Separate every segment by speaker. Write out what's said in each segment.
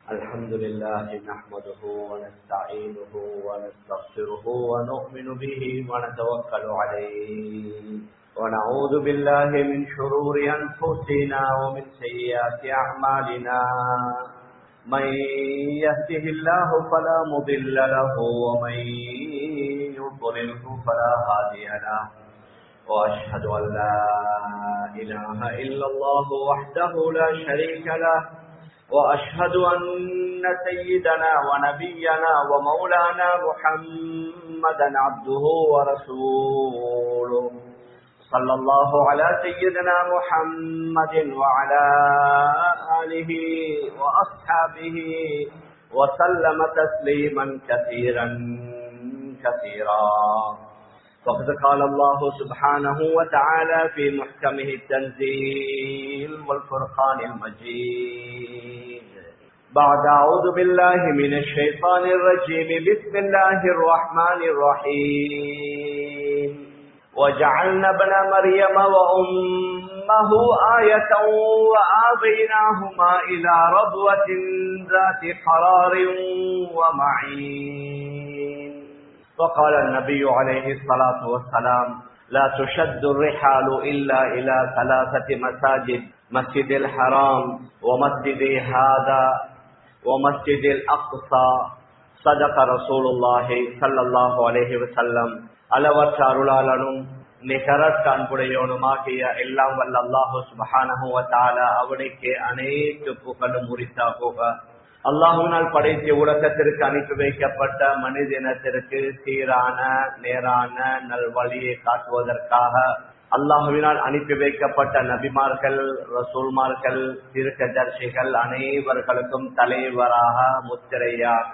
Speaker 1: الحمد لله نحمده ونستعينه ونستغفره ونؤمن به ونتوكل عليه ونعوذ بالله من شرور أنفسنا ومن سيئات أعمالنا من يهده الله فلا مضل له ومن يضلله فلا هادي له وأشهد أن لا إله إلا الله وحده لا شريك له وأشهد أن سيدنا ونبينا ومولانا محمدا عبده ورسوله صلى الله على سيدنا محمد وعلى آله وأصحابه وسلم تسليما كثيرا كثيرا فقد قال الله سبحانه وتعالى في محكمه التنزيل والفرقان المجيد بعد أعوذ بالله من الشيطان الرجيم بسم الله الرحمن الرحيم وجعلنا ابن مريم وأمه آية وآبيناهما إلى ربوة ذات قرار ومعين وقال النبي عليه الصلاة والسلام لا تشد الرحال إلا إلى ثلاثة مساجد مسجد الحرام ومسجد هذا ومسجد الأقصى صدق رسول الله صلى الله عليه وسلم அளவற்ற அருளாளனும் நிகரற்ற அன்புடையவனுமாகிய எல்லாம் வல்ல அல்லாஹு சுபஹானஹுவத்தால அவனுக்கு அனைத்து புகழும் உரித்தா போக அல்லாஹுவினால் படைத்த உலகத்திற்கு அனுப்பி வைக்கப்பட்ட மனிதனத்திற்கு சீரான நேரான நல்வழியை காட்டுவதற்காக அல்லாஹுவினால் அனுப்பி வைக்கப்பட்ட நபிமார்கள் ரசூல்மார்கள் திருக்கதர்சிகள் அனைவர்களுக்கும் தலைவராக முத்திரையாக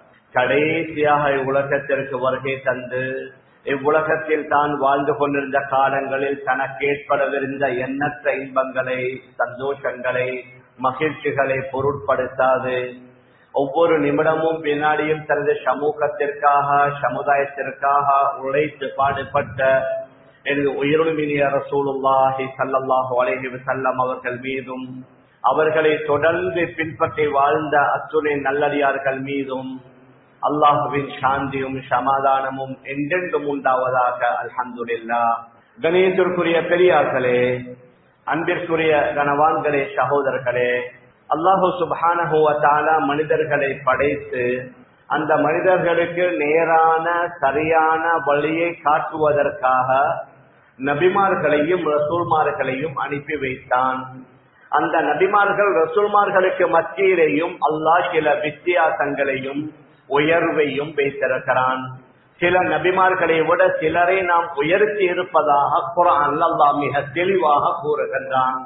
Speaker 1: கடைசியாக இவ்வுலகத்திற்கு வருகை தந்து இவ்வுலகத்தில் தான் வாழ்ந்து கொண்டிருந்த காலங்களில் தனக்கு ஏற்படவிருந்த எண்ணற்ற இன்பங்களை சந்தோஷங்களை மகிழ்ச்சிகளை பொருட்படுத்தாது ஒவ்வொரு நிமிடமும் பின்னாடியும் தனது சமூகத்திற்காக சமுதாயத்திற்காக உழைத்து பாடுபட்ட எனது உயிருமினிய ரசூலுல்லாஹி சல்லல்லாஹு அலைஹி வஸல்லம் அவர்கள் மீதும் அவர்களை தொடர்ந்து பின்பற்றி வாழ்ந்த அத்துணை நல்லடியார்கள் மீதும் அல்லாஹுவின் சாந்தியும் சமாதானமும் என்றென்றும் உண்டாவதாக அல்ஹம்துலில்லா கணேசருக்குரிய பெரியார்களே அன்பிற்குரிய கனவான்களே சகோதரர்களே அல்லாஹு சுபானஹுவத்தால மனிதர்களை படைத்து அந்த மனிதர்களுக்கு நேரான சரியான வழியை காட்டுவதற்காக நபிமார்களையும் ரசூல்மார்களையும் அனுப்பி வைத்தான் அந்த நபிமார்கள் ரசூல்மார்களுக்கு மத்தியிலேயும் அல்லாஹ் சில வித்தியாசங்களையும் உயர்வையும் வைத்திருக்கிறான் சில நபிமார்களை விட சிலரை நாம் உயர்த்தி இருப்பதாக குரான் அல்லா மிக தெளிவாக கூறுகின்றான்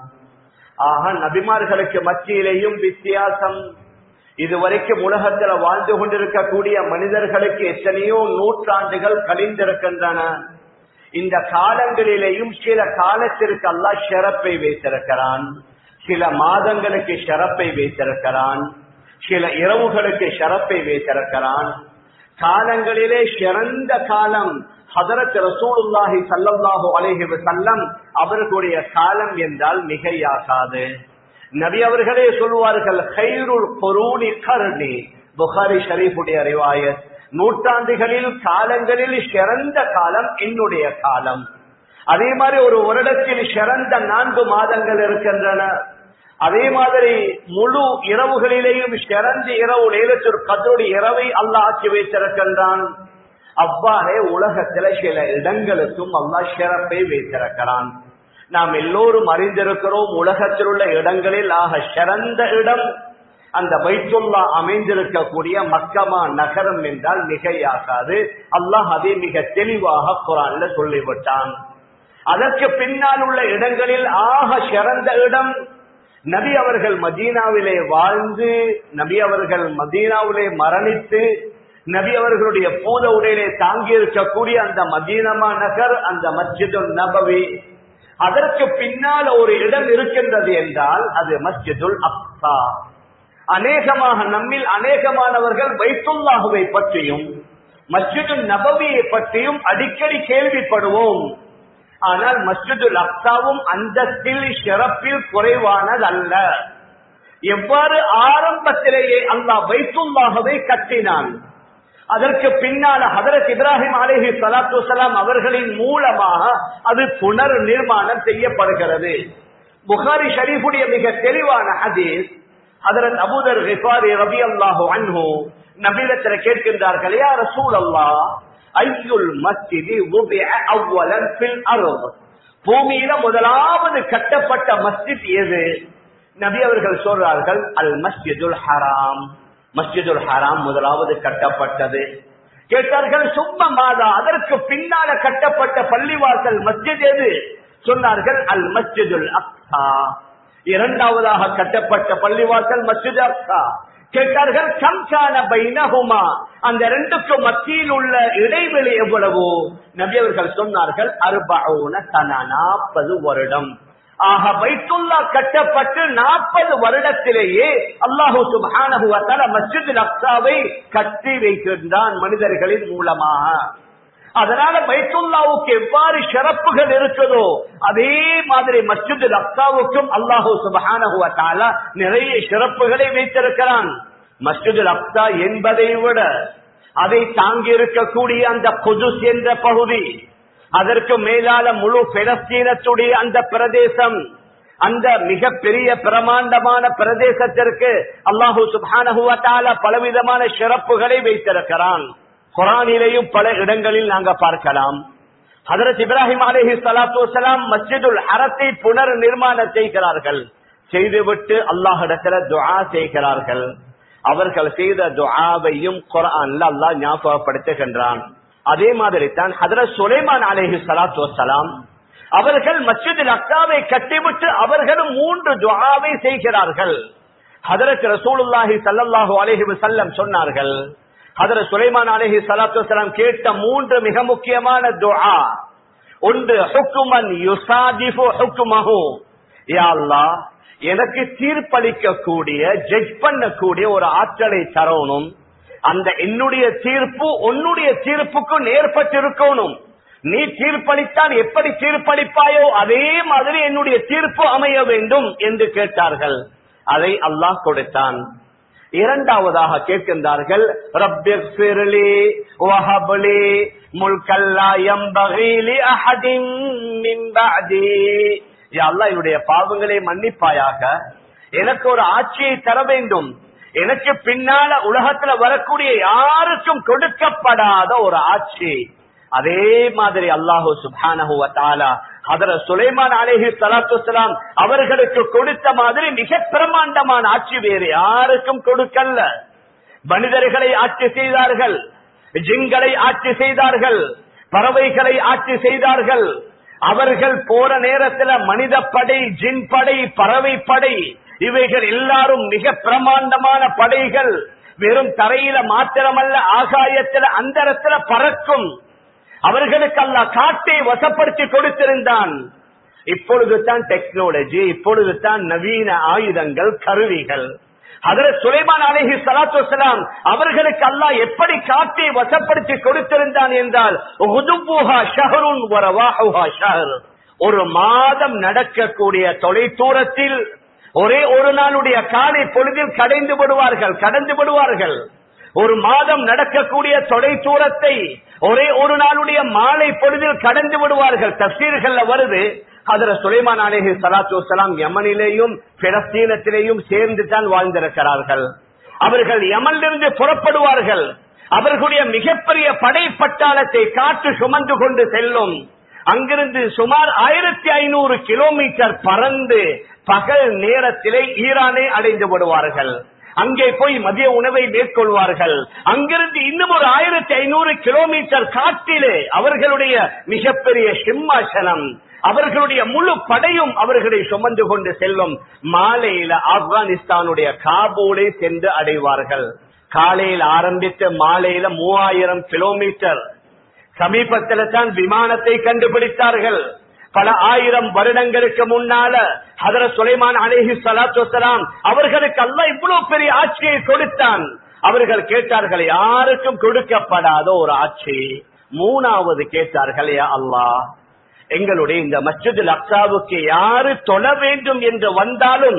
Speaker 1: ஆக நபிமார்களுக்கு மத்தியிலேயும் வித்தியாசம் இதுவரைக்கும் உலகத்தில் வாழ்ந்து கொண்டிருக்கக்கூடிய மனிதர்களுக்கு எத்தனையோ நூற்றாண்டுகள் கழிந்திருக்கின்றன இந்த காலங்களிலேயும் சில காலத்திற்கு அல்லா சிறப்பை வைத்திருக்கிறான் சில மாதங்களுக்கு சிறப்பை வைத்திருக்கிறான் சில இரவுகளுக்கு ஷரப்பை வைத்திருக்கிறான் காலங்களிலே சிறந்த காலம் ஹதரத் ரசூலுல்லாஹி சல்லல்லாஹு அலைஹி வஸல்லம் அவர்களுடைய காலம் என்றால் மிகையாகாது நபி அவர்களே சொல்வார்கள் கைருள் பொருணி கருணி புகாரி ஷரீஃபுடைய ரிவாயத் நூற்றாண்டுகளில் காலங்களில் சிறந்த காலம் என்னுடைய காலம் அதே மாதிரி ஒரு வருடத்தில் சிறந்த நான்கு மாதங்கள் இருக்கின்றன அதே மாதிரி முழு இரவுகளிலேயும் சிறந்த இரவு லேலத்தூர் கதோடி இரவை அல்ல ஆக்கி வைத்திருக்கின்றான் அவ்வாறே உலகத்தில சில இடங்களுக்கும் அல்லா சிறப்பை வைத்திருக்கிறான் நாம் எல்லோரும் அறிந்திருக்கிறோம் உலகத்தில் உள்ள இடங்களில் ஆக சிறந்த இடம் அந்த பைத்துல்லா அமைந்திருக்கக்கூடிய மக்கமா நகரம் என்றால் மிகையாகாது அல்லாஹ் அதை மிக தெளிவாக குரான்ல சொல்லிவிட்டான் அதற்கு பின்னால் உள்ள இடங்களில் ஆக சிறந்த இடம் நபி அவர்கள் மதீனாவிலே வாழ்ந்து நபி அவர்கள் மதீனாவிலே மரணித்து நபி அவர்களுடைய பூத உடையிலே தாங்கி இருக்கக்கூடிய அந்த மதீனமா நகர் அந்த மஸ்ஜிது நபவி அதற்கு பின்னால் ஒரு இடம் இருக்கின்றது என்றால் அது மஸ்ஜிதுல் அப்சா அநேகமாக நம்மில் அநேகமானவர்கள் வைத்துல்லாஹுவை பற்றியும் மஸ்ஜிது நபவியை பற்றியும் அடிக்கடி கேள்விப்படுவோம் ஆனால் மஸ்ஜிதுல் அக்சாவும் அந்தஸ்தில் சிறப்பில் குறைவானதல்ல எவ்வாறு ஆரம்பத்திலேயே அல்லாஹ் வைத்துல்லாகவே கட்டினான் அதற்கு பின்னால ஹதரத் இப்ராஹிம் அலேஹி சலாத்து வலாம் அவர்களின் மூலமாக அது புனர் நிர்மாணம் செய்யப்படுகிறது புகாரி ஷரீஃபுடைய மிக தெளிவான ஹதீஸ் ஹதரத் அபூதர் ரிஃபாரி ரபி அல்லாஹு அன்ஹு நபியிடத்துல கேட்கின்றார்கள் யா ரசூல் அல்லாஹ் ஐயுல் மஸ்ஜிதி உபிஅ அவ்வலன் ஃபில் அர்த் பூமியில முதலாவது கட்டப்பட்ட மஸ்ஜித் எது நபி அவர்கள் சொல்றார்கள் அல் மஸ்ஜிதுல் ஹராம் மஸ்ஜிதுல் ஹராம் முதலாவது கட்டப்பட்டது கேட்டார்கள் சும்ம மாதா அதற்கு பின்னால கட்டப்பட்ட பள்ளிவாசல் மஸ்ஜித் எது சொன்னார்கள் அல் மஸ்ஜிதுல் அக்ஸா இரண்டாவதாக கட்டப்பட்ட பள்ளிவாசல் மஸ்ஜித் அக்ஸா கேட்டார்கள் சம்சான பைனஹுமா அந்த ரெண்டுக்கும் மத்தியில் உள்ள இடைவெளி எவ்வளவு நபி அவர்கள் சொன்னார்கள் அறுபவுன தன நாற்பது வருடம் ஆக பைத்துல்லா கட்டப்பட்டு நாற்பது வருடத்திலேயே அல்லாஹூ சுபானகுவத்தால மஸ்ஜித் அக்சாவை கட்டி வைக்கின்றான் மனிதர்களின் மூலமாக அதனால பைத்துல்லாவுக்கு எவ்வாறு சிறப்புகள் இருக்குதோ அதே மாதிரி மஸ்ஜித் அக்சாவுக்கும் அல்லாஹூ சுபஹானகுவத்தால நிறைய சிறப்புகளை வைத்திருக்கிறான் மஸ்ஜித் அக்சா என்பதை விட அதை தாங்கி இருக்கக்கூடிய அந்த புதுஸ் என்ற பகுதி அதற்கு மேலால முழு பெலஸ்தீனத்துடைய அந்த பிரதேசம் அந்த மிக பெரிய பிரமாண்டமான பிரதேசத்திற்கு அல்லாஹூ சுபானகுவத்தால பலவிதமான சிறப்புகளை வைத்திருக்கிறான் குரானிலேயும் பல இடங்களில் நாங்க பார்க்கலாம் ஹதரத் இப்ராஹிம் அலஹி சலாத்து வலாம் மஸ்ஜிதுல் ஹரத்தை புனர் நிர்மாணம் செய்கிறார்கள் செய்துவிட்டு அல்லாஹிடத்துல துஆ செய்கிறார்கள் அவர்கள் செய்த துஆவையும் குரான்ல அல்லாஹ் ஞாபகப்படுத்துகின்றான் அதே மாதிரி தான் ஹதரத் சுலைமான் அலேஹி சலாத்து வலாம் அவர்கள் மஸ்ஜிதில் அக்காவை கட்டிவிட்டு அவர்களும் மூன்று துஆவை செய்கிறார்கள் ஹதரத் ரசூலுல்லாஹி சல்லல்லாஹு அலைஹி வஸல்லம் சொன்னார்கள் ஹதரத் சுலைமான் அலைஹி ஸலாத்து வஸலாம் கேட்ட மூன்று மிக முக்கியமான துஆ ஒன்று ஹுக்குமன் யுசாதிஃபு ஹுக்குமஹு யா அல்லாஹ் எனக்கு தீர்ப்பளிக்க கூடிய ஜட்ஜ் பண்ணக்கூடிய ஒரு ஆற்றலை தரணும் அந்த என்னுடைய தீர்ப்பு உன்னுடைய தீர்ப்புக்கு நேர்பட்டிருக்கணும் நீ தீர்ப்பளித்தால் எப்படி தீர்ப்பளிப்பாயோ அதே மாதிரி என்னுடைய தீர்ப்பு அமைய வேண்டும் என்று கேட்டார்கள் அதை அல்லாஹ் கொடுத்தான் இரண்டாவதாக கேட்கின்றார்கள் ரப்பிர்ஃபிர்லி வஹப்லி முல்கல்லா யம்பகி லி அஹதின் மின் பஅதி யா அல்லாஹ் என்னுடைய பாவங்களை மன்னிப்பாயாக எனக்கு ஒரு ஆட்சியை தர வேண்டும் எனக்கு பின்னால உலகத்துல வரக்கூடிய யாருக்கும் கொடுக்கப்படாத ஒரு ஆட்சி அதே மாதிரி அல்லாஹு சுபானஹு தாலா அதர சுலைமான் அலேஹி சலாத்து அவர்களுக்கு கொடுத்த மாதிரி மிக பிரமாண்டமான ஆட்சி வேறு யாருக்கும் கொடுக்கல மனிதர்களை ஆட்சி செய்தார்கள் ஜிங்களை ஆட்சி செய்தார்கள் பறவைகளை ஆட்சி செய்தார்கள் அவர்கள் போற நேரத்துல மனித படை ஜின் படை பறவை படை இவைகள் எல்லாரும் மிக பிரமாண்டமான படைகள் வெறும் தரையில மாத்திரமல்ல ஆகாயத்துல அந்தரத்துல பறக்கும் அவர்களுக்கு அல்ல காட்டை வசப்படுத்தி கொடுத்திருந்தான் இப்பொழுது தான் டெக்னாலஜி இப்பொழுது தான் நவீன ஆயுதங்கள் கருவிகள் அதில் சுலைமான் அலஹி சலாத்து வலாம் அவர்களுக்கு அல்லாஹ் எப்படி காட்டை வசப்படுத்தி கொடுத்திருந்தான் என்றால் ஒரு மாதம் நடக்கக்கூடிய தொலைதூரத்தில் ஒரே ஒரு நாளுடைய காலை பொழுதில் கடைந்து விடுவார்கள் கடந்து விடுவார்கள் ஒரு மாதம் நடக்கக்கூடிய தொலை தூரத்தை ஒரே ஒரு நாளுடைய மாலை பொழுதில் கடந்து விடுவார்கள் தப்சீர்கள்ல வருது அதுல சுலைமான் அலேஹி சலாத்து வலாம் யமனிலேயும் பிலஸ்தீனத்திலேயும் சேர்ந்து தான் வாழ்ந்திருக்கிறார்கள் அவர்கள் யமனிலிருந்து புறப்படுவார்கள் அவர்களுடைய மிகப்பெரிய படை பட்டாளத்தை காற்று சுமந்து கொண்டு செல்லும் அங்கிருந்து சுமார் ஆயிரத்தி ஐநூறு கிலோமீட்டர் பறந்து பகல் நேரத்திலே ஈரானை அடைந்து விடுவார்கள் அங்கே போய் மதிய உணவை மேற்கொள்வார்கள் அங்கிருந்து இன்னும் ஒரு ஆயிரத்தி ஐநூறு கிலோமீட்டர் காட்டிலே அவர்களுடைய மிகப்பெரிய சிம்மாசனம் அவர்களுடைய முழு படையும் அவர்களை சுமந்து கொண்டு செல்லும் மாலையில ஆப்கானிஸ்தானுடைய காபூலை சென்று அடைவார்கள் காலையில் ஆரம்பித்து மாலையில மூவாயிரம் கிலோமீட்டர் சமீபத்தில் தான் விமானத்தை கண்டுபிடித்தார்கள் பல ஆயிரம் வருடங்களுக்கு முன்னால ஹதர சுலைமான் அலேஹி சலாத்து வலாம் அவர்களுக்கு அல்ல இவ்வளவு பெரிய ஆட்சியை கொடுத்தான் அவர்கள் கேட்டார்கள் யாருக்கும் கொடுக்கப்படாத ஒரு ஆட்சி மூணாவது கேட்டார்கள் யா அல்லாஹ் எங்களுடைய இந்த மஸ்ஜிதுல் அக்சாவுக்கு யாரு தொழ வேண்டும் என்று வந்தாலும்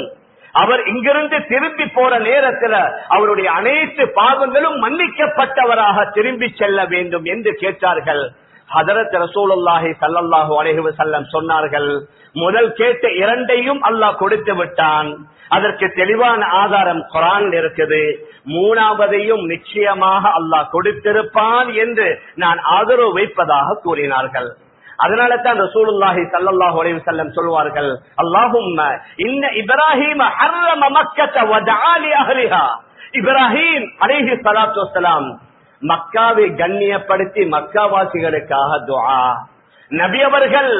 Speaker 1: அவர் இங்கிருந்து திரும்பி போற நேரத்துல அவருடைய அனைத்து பாவங்களும் மன்னிக்கப்பட்டவராக திரும்பி செல்ல வேண்டும் என்று கேட்டார்கள் ஹதரத் ரசூலுல்லாஹி ஸல்லல்லாஹு அலைஹி வஸல்லம் சொன்னார்கள் முதல் கேட்ட இரண்டையும் அல்லாஹ் கொடுத்து விட்டான் அதற்கு தெளிவான ஆதாரம் குரான் இருக்குது மூணாவதையும் நிச்சயமாக அல்லாஹ் கொடுத்திருப்பான் என்று நான் ஆதரவு வைப்பதாக கூறினார்கள் அதனால தான் ரசூலுல்லாஹி ஸல்லல்லாஹு அலைஹி வஸல்லம் சொல்வார்கள் அல்லாஹும்ம இன்ன இப்ராஹீம ஹர்ரம மக்கத்த வதஆ லி அஹ்லிஹா இப்ராஹீம் அலைஹி ஸலாத்து வஸலாம் மக்காவை கண்ணியப்படுத்தி மக்காவாசிகளுக்காக துஆ நபி அவர்கள்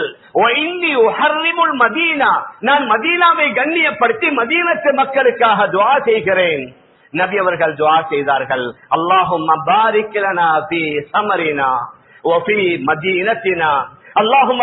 Speaker 1: மதீனா நான் மதீனாவை கண்ணியப்படுத்தி மதீனத்து மக்களுக்காக துவா செய்கிறேன் நபி அவர்கள் துவா செய்தார்கள் அல்லாஹும் சமரினா ஒபி மதீனத்தினா அல்லாஹும்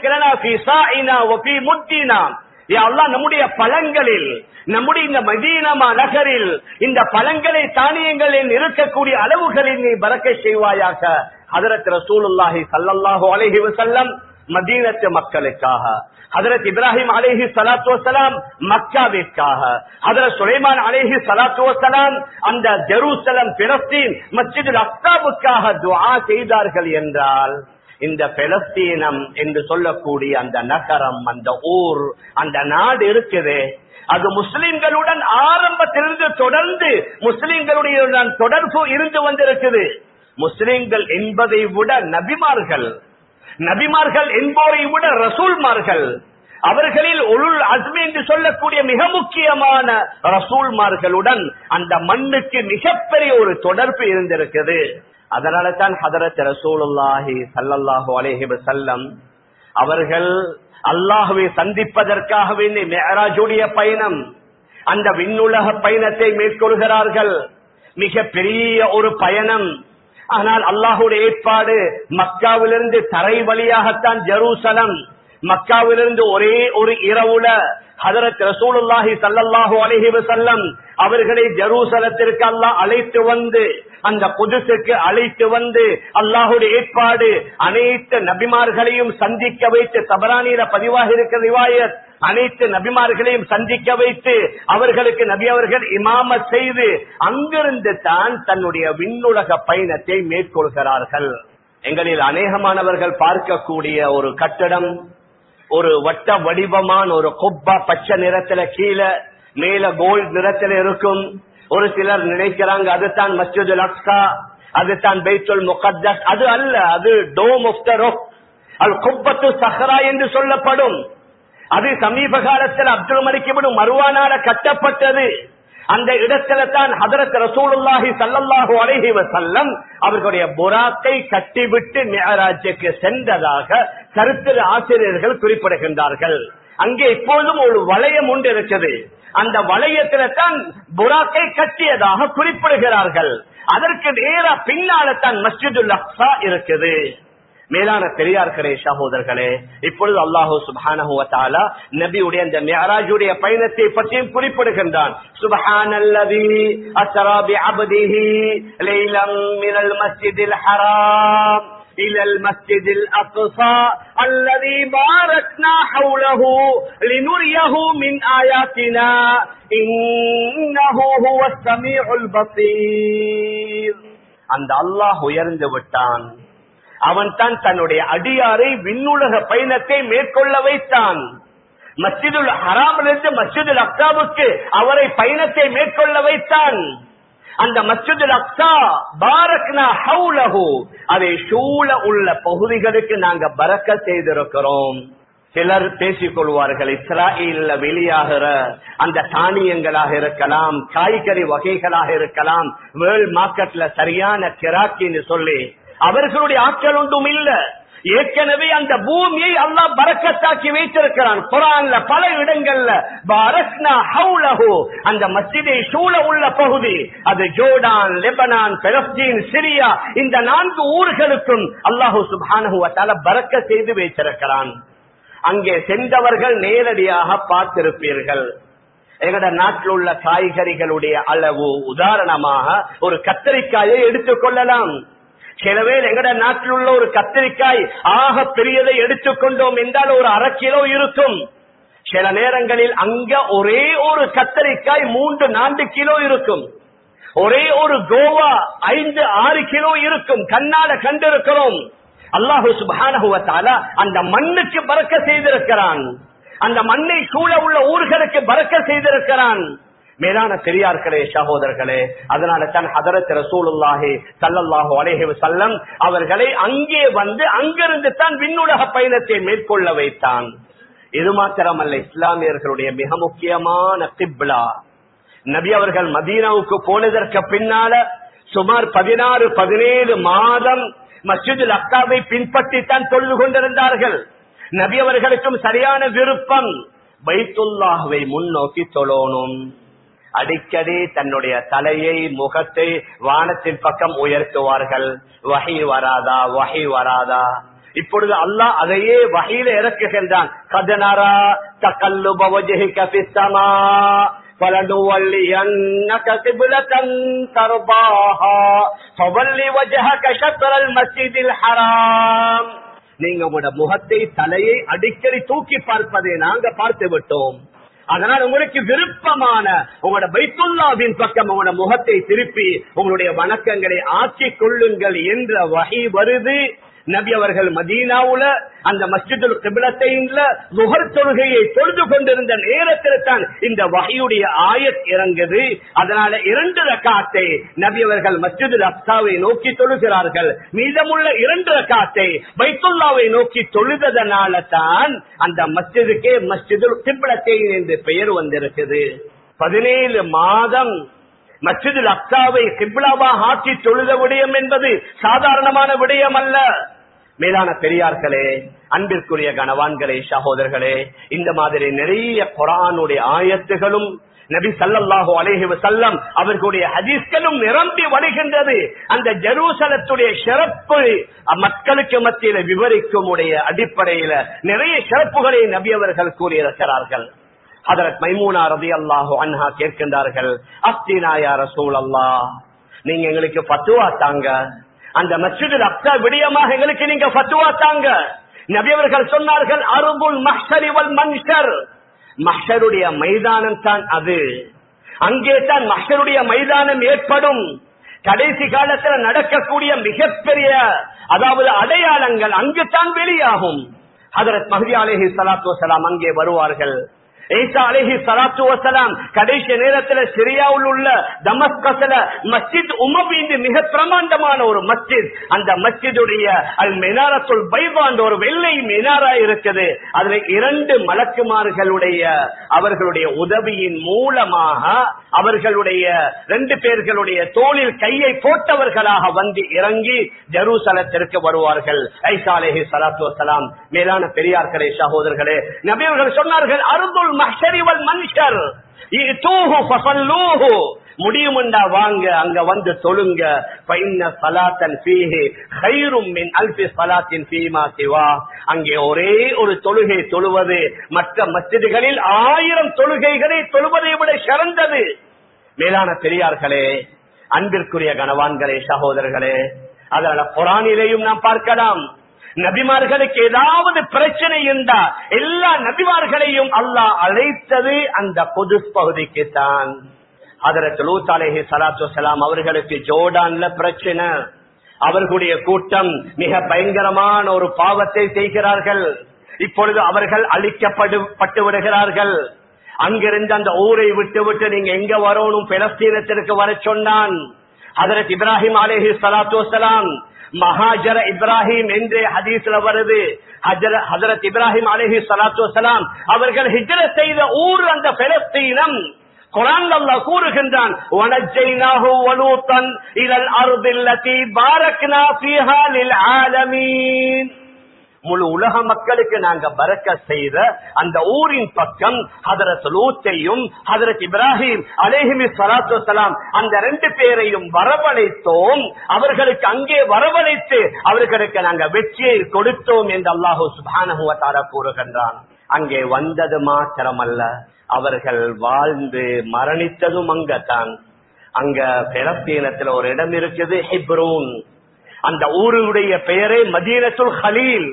Speaker 1: முத்தினா நம்முடைய பழங்களில் நம்முடைய இந்த மதீனமா நகரில் இந்த பழங்களை தானியங்களில் இருக்கக்கூடிய அளவுகளில் நீ பறக்க செய்வாயாக ஹதரத் ரசூலுல்லாஹி சல்லல்லாஹு அலைஹி வஸல்லம் மதீனத்து மக்களுக்காக ஹதரத் இப்ராஹிம் அலேஹி சலாத்து வசலாம் மக்காவிற்காக ஹதரத் சுலைமான் அலேஹி சலாத்து வசலாம் அந்த ஜெருசலம் பிலஸ்தீன் மஸ்ஜிது அக்தாவுக்காக துஆ செய்தார்கள் என்றால் இந்த பெலஸ்தீனம் என்று சொல்லக்கூடிய அந்த நகரம் அந்த ஊர் அந்த நாடு இருக்குது அது முஸ்லிம்களுடன் ஆரம்பத்திலிருந்து தொடர்ந்து முஸ்லிம்களுடைய தொடர்பு இருந்து வந்திருக்குது முஸ்லிம்கள் என்பதை விட நபிமார்கள் நபிமார்கள் என்போரை விட ரசூல்மார்கள் அவர்களில் ஒருள் அஸ்மி என்று சொல்லக்கூடிய மிக முக்கியமான ரசூல்மார்களுடன் அந்த மண்ணுக்கு மிகப்பெரிய ஒரு தொடர்பு இருந்திருக்குது அதனால தான் ஹதரத் ரசூலுல்லாஹி சல்லல்லாஹு அலைஹி வஸல்லம் அவர்கள் அல்லாஹுவை சந்திப்பதற்காக வேண்டி மேராஜுடைய பயணம் அந்த விண்ணுலக பயணத்தை மேற்கொள்கிறார்கள் மிக பெரிய ஒரு பயணம் ஆனால் அல்லாஹுடைய ஏற்பாடு மக்காவிலிருந்து தரை வழியாகத்தான் ஜெருசலம் மக்காவிலிருந்து ஒரே ஒரு இரவுல ஹதரத் ரசூலுல்லாஹி சல்லல்லாஹு அலைஹி வஸல்லம் அவர்களை ஜெருசலத்திற்கு அல்லாஹ் அழைத்து வந்து அந்த புதுசுக்கு அழைத்து வந்து அல்லாஹுடைய ஏற்பாடு அனைத்து நபிமார்களையும் சந்திக்க வைத்து தபரானியில பதிவாக இருக்கிற ரிவாயத் அனைத்து நபிமார்களையும் சந்திக்க வைத்து அவர்களுக்கு நபி அவர்கள் இமாம செய்து அங்கிருந்து தான் தன்னுடைய விண்ணுலக பயணத்தை மேற்கொள்கிறார்கள் எங்களில் அநேகமானவர்கள் பார்க்கக்கூடிய ஒரு கட்டடம் ஒரு வட்ட வடிவமான ஒரு கொப்பா பச்சை நிறத்துல கீழே மேல கோல்ட் நிறத்துல இருக்கும் ஒரு சிலர் நினைக்கிறாங்க அதுதான் மஸ்ஜிதுல் அக்ஸா அதுதான் பைத்துல் முகத்தஸ் அது அல்ல அது டோம் ஆஃப் த ரொக் அது குப்பத்து சஹரா என்று சொல்லப்படும் அது சமீப காலத்தில் அப்துல் மலிக்கிபிடும் மருவானால கட்டப்பட்டது அந்த இடத்துல தான் ஹதரத் ரசூலுல்லாஹி சல்லல்லாஹு அலைஹி வஸல்லம் அவர்களுடைய புறாத்தை கட்டிவிட்டு மியராஜுக்கு சென்றதாக சரித்திர ஆசிரியர்கள் குறிப்பிடுகின்றார்கள் அங்கே இப்பொழுதும் ஒரு வளையம் உண்டு இருக்குது அந்த வளையத்துல தான் புறாக்கை கட்டியதாக குறிப்பிடுகிறார்கள் அதற்கு நேர பின்னால தான் மஸ்ஜிதுல் அக்ஸா இருக்குது மேலான பெரியார்களே சகோதரர்களே இப்பொழுது அல்லாஹூ சுபானஹுவத்தாலா நபியுடைய அந்த மேராஜுடைய பயணத்தை பற்றியும் குறிப்பிடுகின்றான் சுபஹானல்லதி அஸ்ராபி அபதிஹி லைலம் மினல் மஸ்ஜிதில் ஹராம் إلى المسجد الأقصى الذي باركنا حوله لنريه من آياتنا إنه هو السميع البصير அந்த அல்லாஹ் உயர்ந்து விட்டான் அவன் தான் தன்னுடைய அடியாரை விண்ணுலக பயணத்தை மேற்கொள்ள வைத்தான் மஸ்ஜிதுல் ஹராமிலிருந்து மஸ்ஜிதுல் அக்சாவுக்கு அவரை பயணத்தை மேற்கொள்ள வைத்தான் அந்த மஸ்ஜிதுல் அக்சா பாரக்னா ஹவுலஹு அதை சூழ உள்ள பகுதிகளுக்கு நாங்க பறக்க செய்திருக்கிறோம் சிலர் பேசிக் கொள்வார்கள் இஸ்ராயில் வெளியாகிற அந்த தானியங்களாக இருக்கலாம் காய்கறி வகைகளாக இருக்கலாம் வேர்ல்ட் மார்க்கெட்ல சரியான கிராக்கின்னு சொல்லி அவர்களுடைய ஆற்றல் ஒன்றும் இல்ல ஏற்கனவே அந்த பூமியை அல்லாஹ் பறக்கத்தாக்கி வைத்திருக்கிறான் குரான்ல பல இடங்கள்ல பரக்னா ஹவுலஹு அந்த மஸ்ஜிதை சூழ உள்ள பகுதி அது ஜோர்டான் லெபனான் பெலஸ்தீன் சிரியா இந்த நான்கு ஊர்களுக்கும் அல்லாஹு சுபானஹு வத்தால பறக்க செய்து வைத்திருக்கிறான் அங்கே சென்றவர்கள் நேரடியாக பார்த்திருப்பீர்கள் எங்கட நாட்டில் உள்ள காய்கறிகளுடைய அளவு உதாரணமாக ஒரு கத்தரிக்காயை எடுத்துக் கொள்ளலாம் சிலவே எங்கட நாட்டில் உள்ள ஒரு கத்திரிக்காய் ஆக பெரியதை எடுத்துக்கொண்டோம் என்றால் ஒரு அரை கிலோ இருக்கும் சில நேரங்களில் அங்க ஒரே ஒரு கத்தரிக்காய் மூன்று நான்கு கிலோ இருக்கும் ஒரே ஒரு கோவா ஐந்து ஆறு கிலோ இருக்கும் கண்ணால கண்டிருக்கிறோம் அல்லாஹு சுபானகுவத்தால அந்த மண்ணுக்கு பறக்க செய்திருக்கிறான் அந்த மண்ணை சூழ உள்ள ஊர்களுக்கு பறக்க செய்திருக்கிறான் மேலான பெரியார்களே சகோதரர்களே அதனால தான் ஹதரத் ரசூலுல்லாஹி சல்லல்லாஹு அலைஹி வஸல்லம் அவர்களை அங்கே வந்து அங்கிருந்து தான் விண்ணுலக பயணத்தை மேற்கொள்ள வைத்தான் இது மாத்திரமல்ல இஸ்லாமியர்களுடைய மிக முக்கியமான கிப்லா நபி அவர்கள் மதீனாவுக்கு போனதற்கு பின்னால சுமார் பதினாறு பதினேழு மாதம் மஸ்ஜிதுல் அக்காவை பின்பற்றித்தான் தொழுது கொண்டிருந்தார்கள் நபி அவர்களுக்கும் சரியான விருப்பம் பைத்துல்லாஹுவை முன்னோக்கி தொழணும் அடிக்கடி தன்னுடைய தலையை முகத்தை வானத்தின் பக்கம் உயர்த்துவார்கள் வகை வராதா வகை வராதா இப்பொழுது அல்லாஹ் அதையே வகையில இறக்குகின்றான் கதனரா தக்கல்லு பவஜி கபிசமா فلنولينك قبلة ترضاها فول وجهك شطر المسجد الحرام நீங்க உங்களோட முகத்தை தலையை அடிக்கடி தூக்கி பார்ப்பதை நாங்க பார்த்து விட்டோம் அதனால் உங்களுக்கு விருப்பமான உங்களோட பைத்துல்லாவின் பக்கம் உங்களோட முகத்தை திருப்பி உங்களுடைய வணக்கங்களை ஆக்கிக் கொள்ளுங்கள் என்ற வகை வருது நபி அவர்கள் மதீனாவுல அந்த மஸ்ஜிதுல் கிபிலத்தைன்ல முகர் தொழுகையை தொழுது கொண்டிருந்த நேரத்தில் தான் இந்த வகையுடைய ஆயத் இறங்குது அதனால இரண்டு ரக்காத்தை நபி அவர்கள் மஸ்ஜிதுல் அப்சாவை நோக்கி தொழுகிறார்கள் மீதமுள்ள இரண்டு ரக்காத்தை பைத்துல்லாவை நோக்கி தொழுததனால தான் அந்த மஸ்ஜிதுக்கே மஸ்ஜிதுல் கிபிலத்தை என்று பெயர் வந்திருக்குது பதினேழு மாதம் மஸ்ஜிதுல் அக்சாவை கிப்லாவாக ஆக்கி தொழுத விடயம் என்பது சாதாரணமான விடயம் அல்ல மேலான பெரியார்களே அன்பிற்குரிய கனவான்களே சகோதரர்களே இந்த மாதிரி நிறைய குரானுடைய ஆயத்துகளும் நபி சல்லல்லாஹு அலைஹி வஸல்லம் அவர்களுடைய ஹதீஸ்களும் நிரம்பி வருகின்றது அந்த ஜெருசலத்துடைய சிறப்பு மக்களுக்கு மத்தியில விவரிக்கும் உடைய அடிப்படையில நிறைய சிறப்புகளை நபி அவர்கள் கூறியிருக்கிறார்கள் ஹதரத் மைமூனா ரதி அல்லாஹு அன்ஹா கேட்கின்றார்கள் அப்தினாயா ரசூல் அல்லா நீங்க எங்களுக்கு பத்துவா தாங்க அந்த மஸ்ஜிதில் அப்தா விடயமாக எங்களுக்கு நீங்க பத்துவா தாங்க நபியவர்கள் சொன்னார்கள் அருபுல் மஹ்சரிவல் மன்ஷர் மஹருடைய மைதானம் தான் அது அங்கே தான் மஹருடைய மைதானம் ஏற்படும் கடைசி காலத்துல நடக்கக்கூடிய மிகப்பெரிய அதாவது அடையாளங்கள் அங்குதான் வெளியாகும் ஹதரத் மஹதி அலேஹி சலாத்து வசலாம் அங்கே வருவார்கள் ஈசா அலேஹி சலாத்து வசலாம் கடைசி நேரத்தில் சிரியாவில் உள்ள தமஸ்கஸ்ல மஸ்ஜித் உமபீந்து மிக பிரமாண்டமான ஒரு மஸ்ஜித் அந்த மஸ்ஜிதுடைய அல் மினாரத்துல் பைபாண்ட் ஒரு வெள்ளை மினாரா இருக்குது அதுல இரண்டு மலக்குமார்களுடைய அவர்களுடைய உதவியின் மூலமாக அவர்களுடைய ரெண்டு பேர்களுடைய தோளில் கையை போட்டவர்களாக வந்து இறங்கி ஜெருசலத்திற்கு வருவார்கள் ஐசா அலேஹி சலாத்து வசலாம் மேலான பெரியார்களே சகோதரர்களே நபியவர்கள் சொன்னார்கள் அருந்துல் மஹரிவல் மனுஷர் முடியுமுண்டா வாங்க அங்க வந்து தொழுங்க அங்கே ஒரே ஒரு தொழுகை தொழுவது மற்ற மஸ்ஜிதுகளில் ஆயிரம் தொழுகைகளை தொழுவதை விட சிறந்தது மேலான பெரியார்களே அன்பிற்குரிய கனவான்களே சகோதரர்களே அதனால புறானிலையும் நாம் பார்க்கலாம் நபிமார்களுக்கு ஏதாவது பிரச்சனை இருந்தா எல்லா நபிமார்களையும் அல்லாஹ் அழைத்தது அந்த பொது பகுதிக்கு தான் அதற்கு லூத் அலேஹி சலாத்து சலாம் அவர்களுக்கு ஜோர்டான்ல பிரச்சனை அவர்களுடைய கூட்டம் மிக பயங்கரமான ஒரு பாவத்தை செய்கிறார்கள் இப்பொழுது அவர்கள் அழிக்கப்படு பட்டு விடுகிறார்கள் அங்கிருந்து அந்த ஊரை விட்டு விட்டு நீங்க எங்க வரணும் பெலஸ்தீனத்திற்கு வர சொன்னான் அதற்கு இப்ராஹிம் அலேஹி சலாத்து வலாம் மகாஜர இப்ராஹிம் என்று ஹதீஸ்ல வருது ஹஜரத் இப்ராஹிம் அலஹி சலாத்து வலாம் அவர்கள் ஹிஜர செய்த ஊர் அந்த பெலஸ்தீனம் குரான் அல்லா கூறுகின்றான் வனஜைனாஹு வலூத்தன் இலல் அருதில்லதி பாரக்னா ஃபீஹா லில் ஆலமீன் முழு உலக மக்களுக்கு நாங்க பறக்க செய்த அந்த ஊரின் பக்கம் ஹதரத் லூத்தையும் ஹதரத் இப்ராஹிம் அலேஹிமி சலாத்து சலாம் அந்த ரெண்டு பேரையும் வரவழைத்தோம் அவர்களுக்கு அங்கே வரவழைத்து அவர்களுக்கு நாங்க வெற்றியை கொடுத்தோம் என்று அல்லாஹூ சுபானகுவத்தார கூறுகின்றான் அங்கே வந்தது மாத்திரமல்ல அவர்கள் வாழ்ந்து மரணித்ததும் அங்கத்தான் அங்க பெலஸ்தீனத்துல ஒரு இடம் இருக்குது ஹிப்ரூன் அந்த ஊருடைய பெயரே மதீனத்துல் ஹலீல்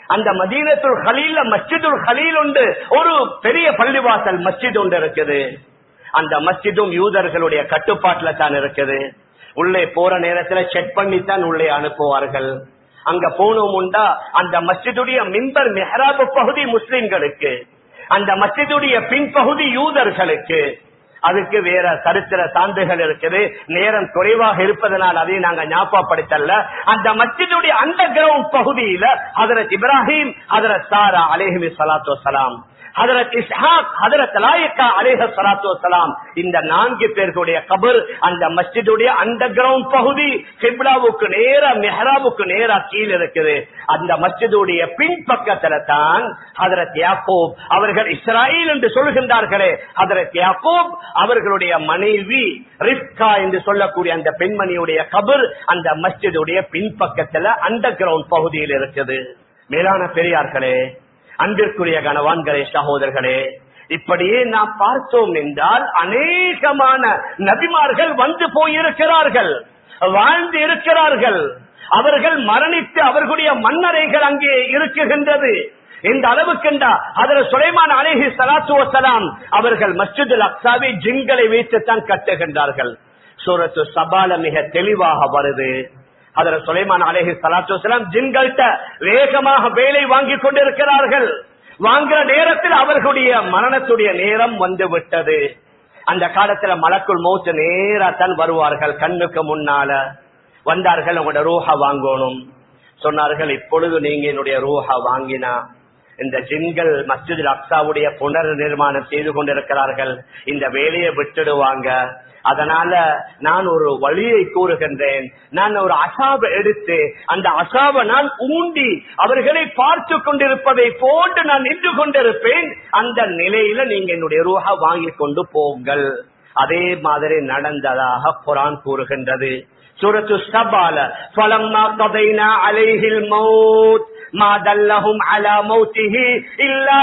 Speaker 1: அந்த மதீனத்துல் ஹலீல்ல மஸ்ஜிதுல் ஹலீல் உண்டு ஒரு பெரிய பள்ளிவாசல் மஸ்ஜித் ஒன்று இருக்குது அந்த மஸ்ஜிதும் யூதர்களுடைய கட்டுப்பாட்டுல தான் இருக்குது உள்ளே போற நேரத்துல செக் பண்ணித்தான் உள்ளே அனுப்புவார்கள் அங்க போனோம் உண்டா அந்த மஸ்ஜிதுடைய மிம்பர் மெஹராபு பகுதி முஸ்லிம்களுக்கு அந்த மஸ்ஜிதுடைய பின்பகுதி யூதர்களுக்கு அதுக்கு வேற சரித்திர சான்றுகள் இருக்குது நேரம் குறைவாக இருப்பதனால் அதை நாங்க ஞாபகப்படுத்தல அந்த மஸ்ஜிதுடைய அண்டர் கிரவுண்ட் பகுதியில ஹதரத் இப்ராஹிம் ஹதரத் சாரா அலேஹிமி சலாத்து வசலாம் ஹதரத் இஸ்ஹாக் ஹதரத் லாயக்கா அலேஹ சலாத்து வசலாம் இந்த நான்கு பேர்களுடைய கபர் அந்த மஸ்ஜிதுடைய அண்டர் கிரவுண்ட் பகுதி கிப்லாவுக்கு நேரா மெஹராவுக்கு நேரா கீழ் இருக்குது அந்த மஸ்ஜிதுடைய பின்பக்கத்துல தான் ஹதரத் யாக்கூப் அவர்கள் இஸ்ராயல் என்று சொல்கின்றார்களே ஹதரத் யாக்கூப் அவர்களுடைய மனைவி ரிப்கா என்று சொல்லக்கூடிய அந்த பெண்மணியுடைய கபர் அந்த மஸ்ஜிதுடைய பின்பக்கத்துல அண்டர் கிரவுண்ட் பகுதியில் இருக்குது மேலான பெரியார்களே அன்பிற்குரிய கணவான்களே சகோதரர்களே இப்படியே நாம் பார்த்தோம் என்றால் அநேகமான நபிமார்கள் வந்து போயிருக்கிறார்கள் வாழ்ந்து இருக்கிறார்கள் அவர்கள் மரணித்து அவர்களுடைய மன்னரைகள் அங்கே இருக்குகின்றது இந்த அளவுக்குண்டா அதில் சுலைமான் அலேஹி சலாத்து வசலாம் அவர்கள் மஸ்ஜிதுல் அக்சாவை ஜின்களை வைத்துத்தான் கட்டுகின்றார்கள் சூரத்து சபால மிக தெளிவாக வருது அதுல சுலைமான் அலேஹி சலாத்து வசலாம் ஜின்கள்கிட்ட வேகமாக வேலை வாங்கி கொண்டிருக்கிறார்கள் வாங்குற நேரத்தில் அவர்களுடைய மரணத்துடைய நேரம் வந்து விட்டது அந்த காலத்துல மலக்குள் மௌத்து நேரத்தான் வருவார்கள் கண்ணுக்கு முன்னால வந்தார்கள் உங்களோட ரூஹா வாங்கணும் சொன்னார்கள் இப்பொழுது நீங்க என்னுடைய ரூஹா வாங்கினா இந்த ஜின்கள் மஸ்ஜித் அக்சாவுடைய புனர் நிர்மாணம் செய்து கொண்டிருக்கிறார்கள் இந்த வேலையை விட்டுடுவாங்க அதனால நான் ஒரு வழியை கூறுகின்றேன் நான் ஒரு அசாப எடுத்து அந்த அசாப நான் ஊண்டி அவர்களை பார்த்து கொண்டிருப்பதை போன்று நான் நின்று கொண்டிருப்பேன் அந்த நிலையில நீங்க என்னுடைய ரூஹா வாங்கி கொண்டு போங்கள் அதே மாதிரி நடந்ததாக குரான் கூறுகின்றது சூரத்து சபால فلما قضينا عليه الموت ما دلهم على موته إلا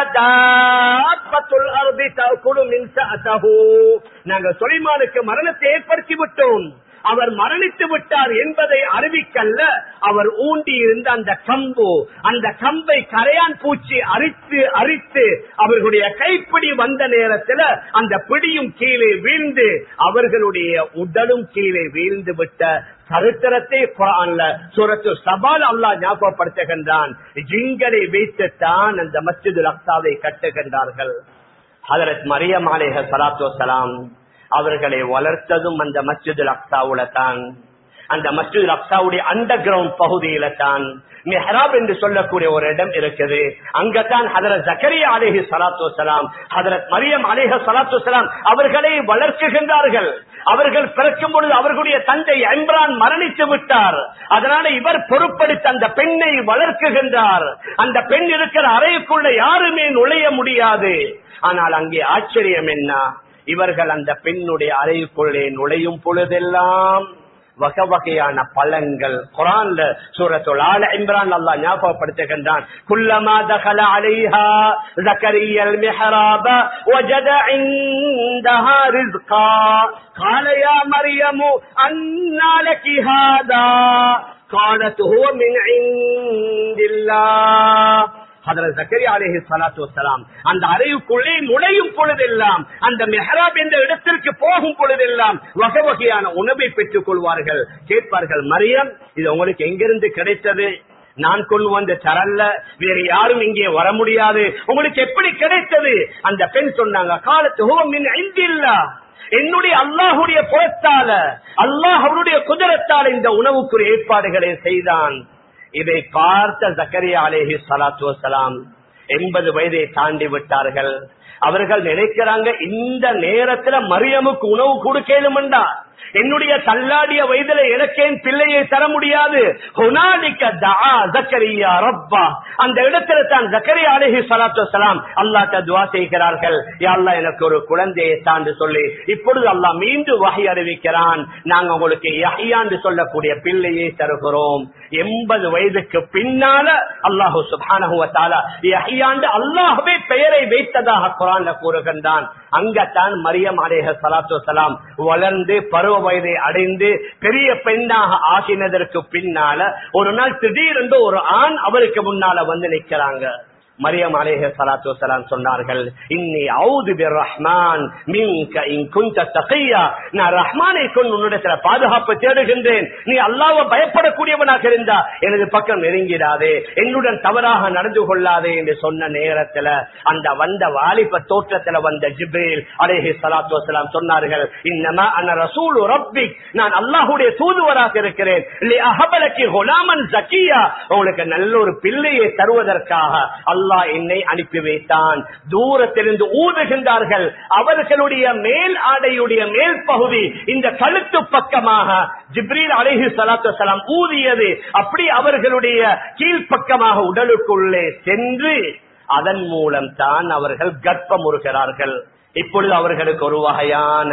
Speaker 1: دابة الأرض تأكل من سأته நாங்கள் சுலைமானுக்கு மரணத்தை ஏற்படுத்தி விட்டோம் அவர் மரணித்து விட்டார் என்பதை அறிவிக்கல்ல அவர் ஊண்டி இருந்த அந்த கம்பு அந்த கம்பை கரையான் பூச்சி அரித்து அரித்து அவர்களுடைய கைப்பிடி வந்த நேரத்தில் அந்த பிடியும் கீழே வீழ்ந்து அவர்களுடைய உடலும் கீழே வீழ்ந்து விட்ட சரித்திரத்தை குரான்ல சுரத்து சபால் அல்லா ஞாபகப்படுத்துகின்றான் ஜிங்களை வைத்துத்தான் அந்த மஸ்ஜிது அக்சாவை கட்டுகின்றார்கள் ஹதரத் மரியம் அலேஹ சலாத்து வசலாம் அவர்களை வளர்த்ததும் அந்த மஸ்ஜிதுல் அக்சாவுல தான் அந்த மஸ்ஜித் அக்சாவுடைய அண்டர் கிரவுண்ட் பகுதியில தான் மெஹராப் என்று சொல்லக்கூடிய ஒரு இடம் இருக்குது அங்கதான் ஹதரத் ஜக்கரியா அலேஹி சலாத்து வசலாம் ஹதரத் மரியம் அலேஹ சலாத்து வசலாம் அவர்களை வளர்க்குகின்றார்கள் அவர்கள் பிறக்கும் பொழுது அவர்களுடைய தந்தை இம்ரான் மரணித்து விட்டார் அதனால இவர் பொறுப்படுத்த அந்த பெண்ணை வளர்க்குகின்றார் அந்த பெண் இருக்கிற அறைக்குள்ள யாருமே நுழைய முடியாது ஆனால் அங்கே ஆச்சரியம் என்ன இவர்கள் அந்த பெண்ணுடைய அறைக்குள்ளே நுழையும் பொழுதெல்லாம் வகை வகையான பலன்கள் குரான்ல சூரத்துல் ஆல இம்ரான் அல்லா ஞாபகப்படுத்துகின்றான் குல்லமா தகல அலைஹா زكريا المحراب وجد عندها رزقا قال يا مريم أنى لك هذا قالت هو من عند الله அந்த அறைவுக்குள்ளே நுழையும் பொழுதெல்லாம் அந்த மெஹராப் என்ற இடத்திற்கு போகும் பொழுதெல்லாம் வகை வகையான உணவை பெற்றுக் கொள்வார்கள் கேட்பார்கள் மரியம் இது உங்களுக்கு எங்கிருந்து கிடைத்தது நான் கொண்டு வந்த தரல்ல வேற யாரும் இங்கே வர முடியாது உங்களுக்கு எப்படி கிடைத்தது அந்த பெண் சொன்னாங்க காலத்து என்னுடைய அல்லாஹுடைய புறத்தால அல்லாஹ் அவருடைய குதிரத்தால் இந்த உணவுக்குரிய ஏற்பாடுகளை செய்தான் இதை பார்த்த ஜக்கரியா அலேஹி சலாத்து வசலாம் எண்பது வயதை தாண்டி விட்டார்கள் அவர்கள் நினைக்கிறாங்க இந்த நேரத்துல மரியமுக்கு உணவு கொடுக்கலும்டா என்னுடைய தள்ளாடிய வயதுல எனக்கேன் பிள்ளையை தர முடியாது அந்த இடத்துல தான் ஜக்கரியா அலேஹி சலாத்து வசலாம் அல்லாட்ட துவா செய்கிறார்கள் அல்லா எனக்கு ஒரு குழந்தையை தாண்டு சொல்லி இப்பொழுது அல்லா மீண்டும் வகை அறிவிக்கிறான் நாங்க உங்களுக்கு யஹியாண்டு சொல்லக்கூடிய பிள்ளையை தருகிறோம் எண்பது வயதுக்கு பின்னால அல்லாஹு சுபானு யஹியாண்டு அல்லாஹவே பெயரை வைத்ததாக
Speaker 2: குரான்ல கூறுகின்றான் அங்கத்தான் மரியம் அலேஹ சலாத்து வலாம் வளர்ந்து பருவ வயதை அடைந்து பெரிய பெண்ணாக ஆகினதற்கு பின்னால ஒரு நாள் திடீரென்று ஒரு ஆண் அவருக்கு முன்னால வந்து நிக்கிறாங்க மரியம் அலேஹ சலாத்து வலாம் சொன்னார்கள் இன்னி அவுது பிர் ரஹ்மான் மின்க இன் குந்த தகையா நான் ரஹ்மானை கொண்டு உன்னிடத்துல பாதுகாப்பு தேடுகின்றேன் நீ அல்லாஹ்வை பயப்படக்கூடியவனாக இருந்தா எனது பக்கம் நெருங்கிடாதே என்னுடன் தவறாக நடந்து கொள்ளாதே என்று சொன்ன நேரத்துல அந்த வந்த வாலிப தோற்றத்துல வந்த ஜிப்ரேல் அலேஹி சலாத்து வலாம் சொன்னார்கள் இன்னமா அன்ன ரசூல் ரப்பிக் நான் அல்லாஹுடைய தூதுவராக இருக்கிறேன் லி அஹபலக்கி குலாமன் ஜக்கியா உங்களுக்கு நல்ல ஒரு பிள்ளையை தருவதற்காக அல்லாஹ் என்னை அனுப்பி வைத்தான் தூரத்திலிருந்து ஊதுகின்றார்கள் அவர்களுடைய மேல் ஆடையுடைய மேல் பகுதி இந்த கழுத்து பக்கமாக ஜிப்ரீல் அலைஹி சலாத்து வலாம் ஊதியது அப்படி அவர்களுடைய கீழ்ப்பக்கமாக உடலுக்குள்ளே சென்று அதன் மூலம் தான் அவர்கள் கர்ப்பமுறுகிறார்கள் இப்பொழுது அவர்களுக்கு ஒரு வகையான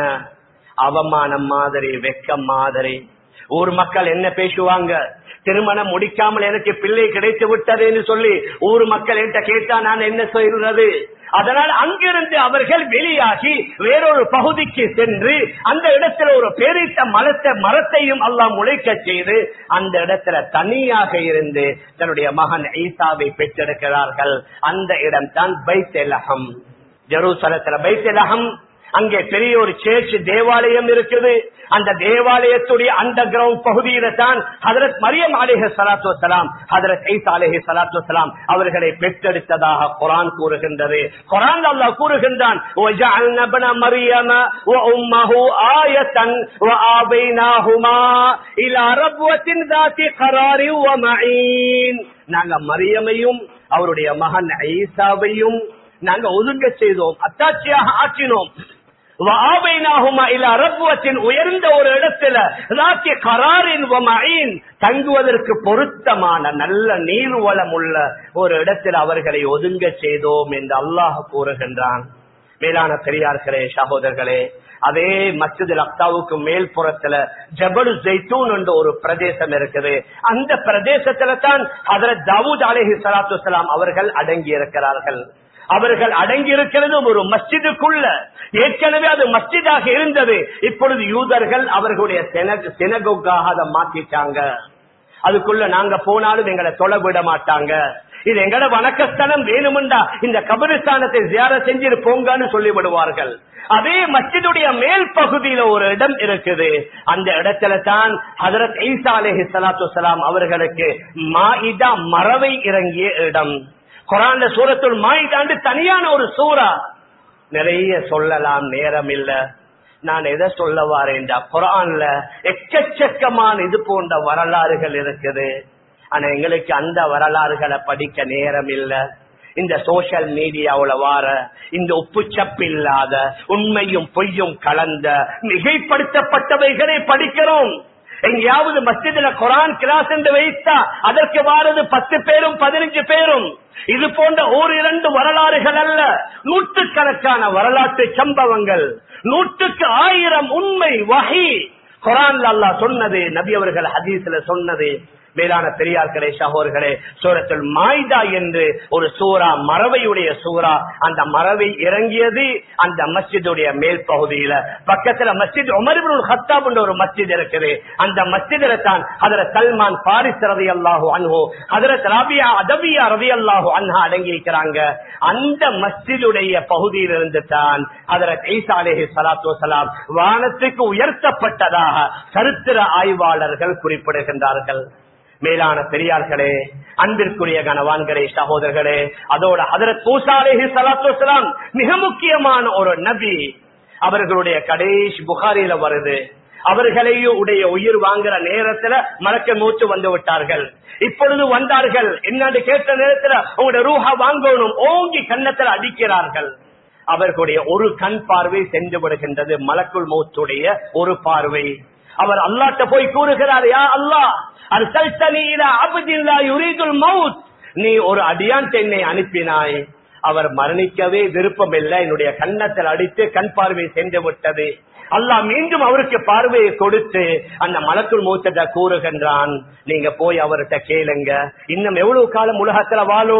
Speaker 2: அவமானம் மாதிரி வெக்கம் மாதிரி ஊர் மக்கள் என்ன பேசுவாங்க திருமணம் முடிக்காமல் எனக்கு பிள்ளை கிடைத்து விட்டதுன்னு சொல்லி ஊர் மக்கள் என்கிட்ட கேட்டா நான் என்ன சொல்றது அதனால் அங்கிருந்து அவர்கள் வெளியாகி வேறொரு பகுதிக்கு சென்று அந்த இடத்துல ஒரு பேரிட்ட மரத்தை மரத்தையும் அல்லாம் முளைக்க செய்து அந்த இடத்துல தனியாக இருந்து தன்னுடைய மகன் ஈசாவை பெற்றெடுக்கிறார்கள் அந்த இடம் தான் பைத்தெலகம் ஜெருசலத்துல பைத்தெலகம் அங்கே பெரிய ஒரு சேர்ச் தேவாலயம் இருக்குது அந்த தேவாலயத்துடைய அண்டர் கிரவுண்ட் பகுதியில தான் ஹதரத் மரியம் அலேஹ சலாத்து வலாம் ஹதரத் ஐசா அலேஹி சலாத்து வலாம் அவர்களை பெற்றெடுத்ததாக குரான் கூறுகின்றது குரான் அல்லாஹ் கூறுகின்றான் وَجَعَلْنَا ابْنَ مَرْيَمَ وَأُمَّهُ آيَةً وَآبَيْنَاهُمَا إِلَى رَبْوَةٍ ذَاتِ قَرَارٍ وَمَعِينٍ நாங்க மரியமையும் அவருடைய மகன் ஐசாவையும் நாங்க ஒதுங்க செய்தோம் அத்தாட்சியாக ஆக்கினோம் உயர்ந்த ஒரு இடத்துல கராரின் தங்குவதற்கு பொருத்தமான நல்ல நீர்வளம் உள்ள ஒரு இடத்தில் அவர்களை ஒதுங்க செய்தோம் என்று அல்லாஹ் கூறுகின்றான் மேலான பெரியார்களே சகோதரர்களே அதே மஸ்ஜித் அக்தாவுக்கு மேல் புறத்துல ஜபலு ஜெய்தூன் என்ற ஒரு பிரதேசம் இருக்குது அந்த பிரதேசத்துல தான் அதரத் தாவூத் அலேஹி சலாத்து வலாம் அவர்கள் அடங்கி இருக்கிறார்கள் அவர்கள் அடங்கி இருக்கிறது ஒரு மஸ்ஜிதுக்குள்ள ஏற்கனவே அது மஸ்ஜிதாக இருந்தது இப்பொழுது யூதர்கள் அவர்களுடைய சினகோக்காக அதை மாத்திட்டாங்க அதுக்குள்ள நாங்க போனாலும் எங்களை தொலை விட மாட்டாங்க இது எங்கட வணக்கஸ்தலம் வேணுமெண்டா இந்த கபரிஸ்தானத்தை ஜியார செஞ்சு போங்கன்னு சொல்லி விடுவார்கள் அதே மஸ்ஜிதுடைய மேல் பகுதியில ஒரு இடம் இருக்குது அந்த இடத்துல தான் ஹதரத் ஈசா அலேஹி சலாத்து வலாம் அவர்களுக்கு மாயிதா மரவை இறங்கிய இடம் குரான்ல சூரத்துள் மாயிதாண்டு தனியான ஒரு சூறா நிறைய சொல்லலாம் நேரம் இல்ல நான் எதை சொல்ல வாரேன்டா குரான்ல எக்கச்சக்கமான இது போன்ற வரலாறுகள் இருக்குது ஆனா எங்களுக்கு அந்த வரலாறுகளை படிக்க நேரம் இல்ல இந்த சோசியல் மீடியாவுல வார இந்த உப்புச்சப்பு இல்லாத உண்மையும் பொய்யும் கலந்த மிகைப்படுத்தப்பட்டவைகளை படிக்கிறோம் எங்கேயாவது மஸ்ஜிதுல குரான் கிளாஸ் என்று வைத்தா அதற்கு வாரது பத்து பேரும் பதினஞ்சு பேரும் இது போன்ற ஓர் இரண்டு வரலாறுகள் அல்ல நூற்றுக்கணக்கான வரலாற்று சம்பவங்கள் நூற்றுக்கு ஆயிரம் உண்மை வகை குரான் அல்லா சொன்னது நபி அவர்கள் ஹதீஸ்ல சொன்னது மேலான பெரியார்களே சகோர்களே சூரத்தில் மாய்தா என்று ஒரு சூறா மரவையுடைய சூறா அந்த மரவை இறங்கியது அந்த மஸ்ஜிதுடைய மேல் பகுதியில பக்கத்துல மஸ்ஜித் உமர்புல் ஹத்தாப் என்ற ஒரு மஸ்ஜித் இருக்குது அந்த மஸ்ஜிதில தான் அதர சல்மான் பாரிஸ் ரவி அல்லாஹூ அன்ஹோ அதரத் ரபியா அதபியா ரவி அல்லாஹூ அன்ஹா அடங்கி இருக்கிறாங்க அந்த மஸ்ஜிதுடைய பகுதியிலிருந்து தான் அதரத் ஈசா அலேஹி சலாத்து வசலாம் வானத்துக்கு உயர்த்தப்பட்டதாக சரித்திர ஆய்வாளர்கள் குறிப்பிடுகின்றார்கள் மேலான பெரியார்களே அன்பிற்குரிய கனவான்களே சகோதரர்களே அதோட ஹதரத் பூசாலேஹி சலாத்து வசலாம் மிக முக்கியமான ஒரு நபி அவர்களுடைய கடைசி புகாரில வருது அவர்களையும் உடைய உயிர் வாங்குற நேரத்துல மலக்க மூச்சு வந்து விட்டார்கள் இப்பொழுது வந்தார்கள் என்னன்னு கேட்ட நேரத்துல உங்களுடைய ரூஹா வாங்கணும் ஓங்கி கன்னத்துல அடிக்கிறார்கள் அவர்களுடைய ஒரு கண் பார்வை சென்று விடுகின்றது மலக்குள் மௌத்துடைய ஒரு பார்வை அவர் அல்லாட்ட போய் கூறுகிறார் யா அல்லா நீ ஒரு அடியான் என்னை அனுப்பினாய் அவர் மரணிக்கவே விருப்பம் இல்லை என்னுடைய கன்னத்தில் அடித்து கண் பார்வை சென்று விட்டது அல்லாஹ் மீண்டும் அவருக்கு பார்வையை கொடுத்து அந்த மலக்குள் மூத்தத்தை கூறுகின்றான் நீங்க போய் அவர்கிட்ட கேளுங்க இன்னும் எவ்வளவு காலம் உலகத்துல வாழணும்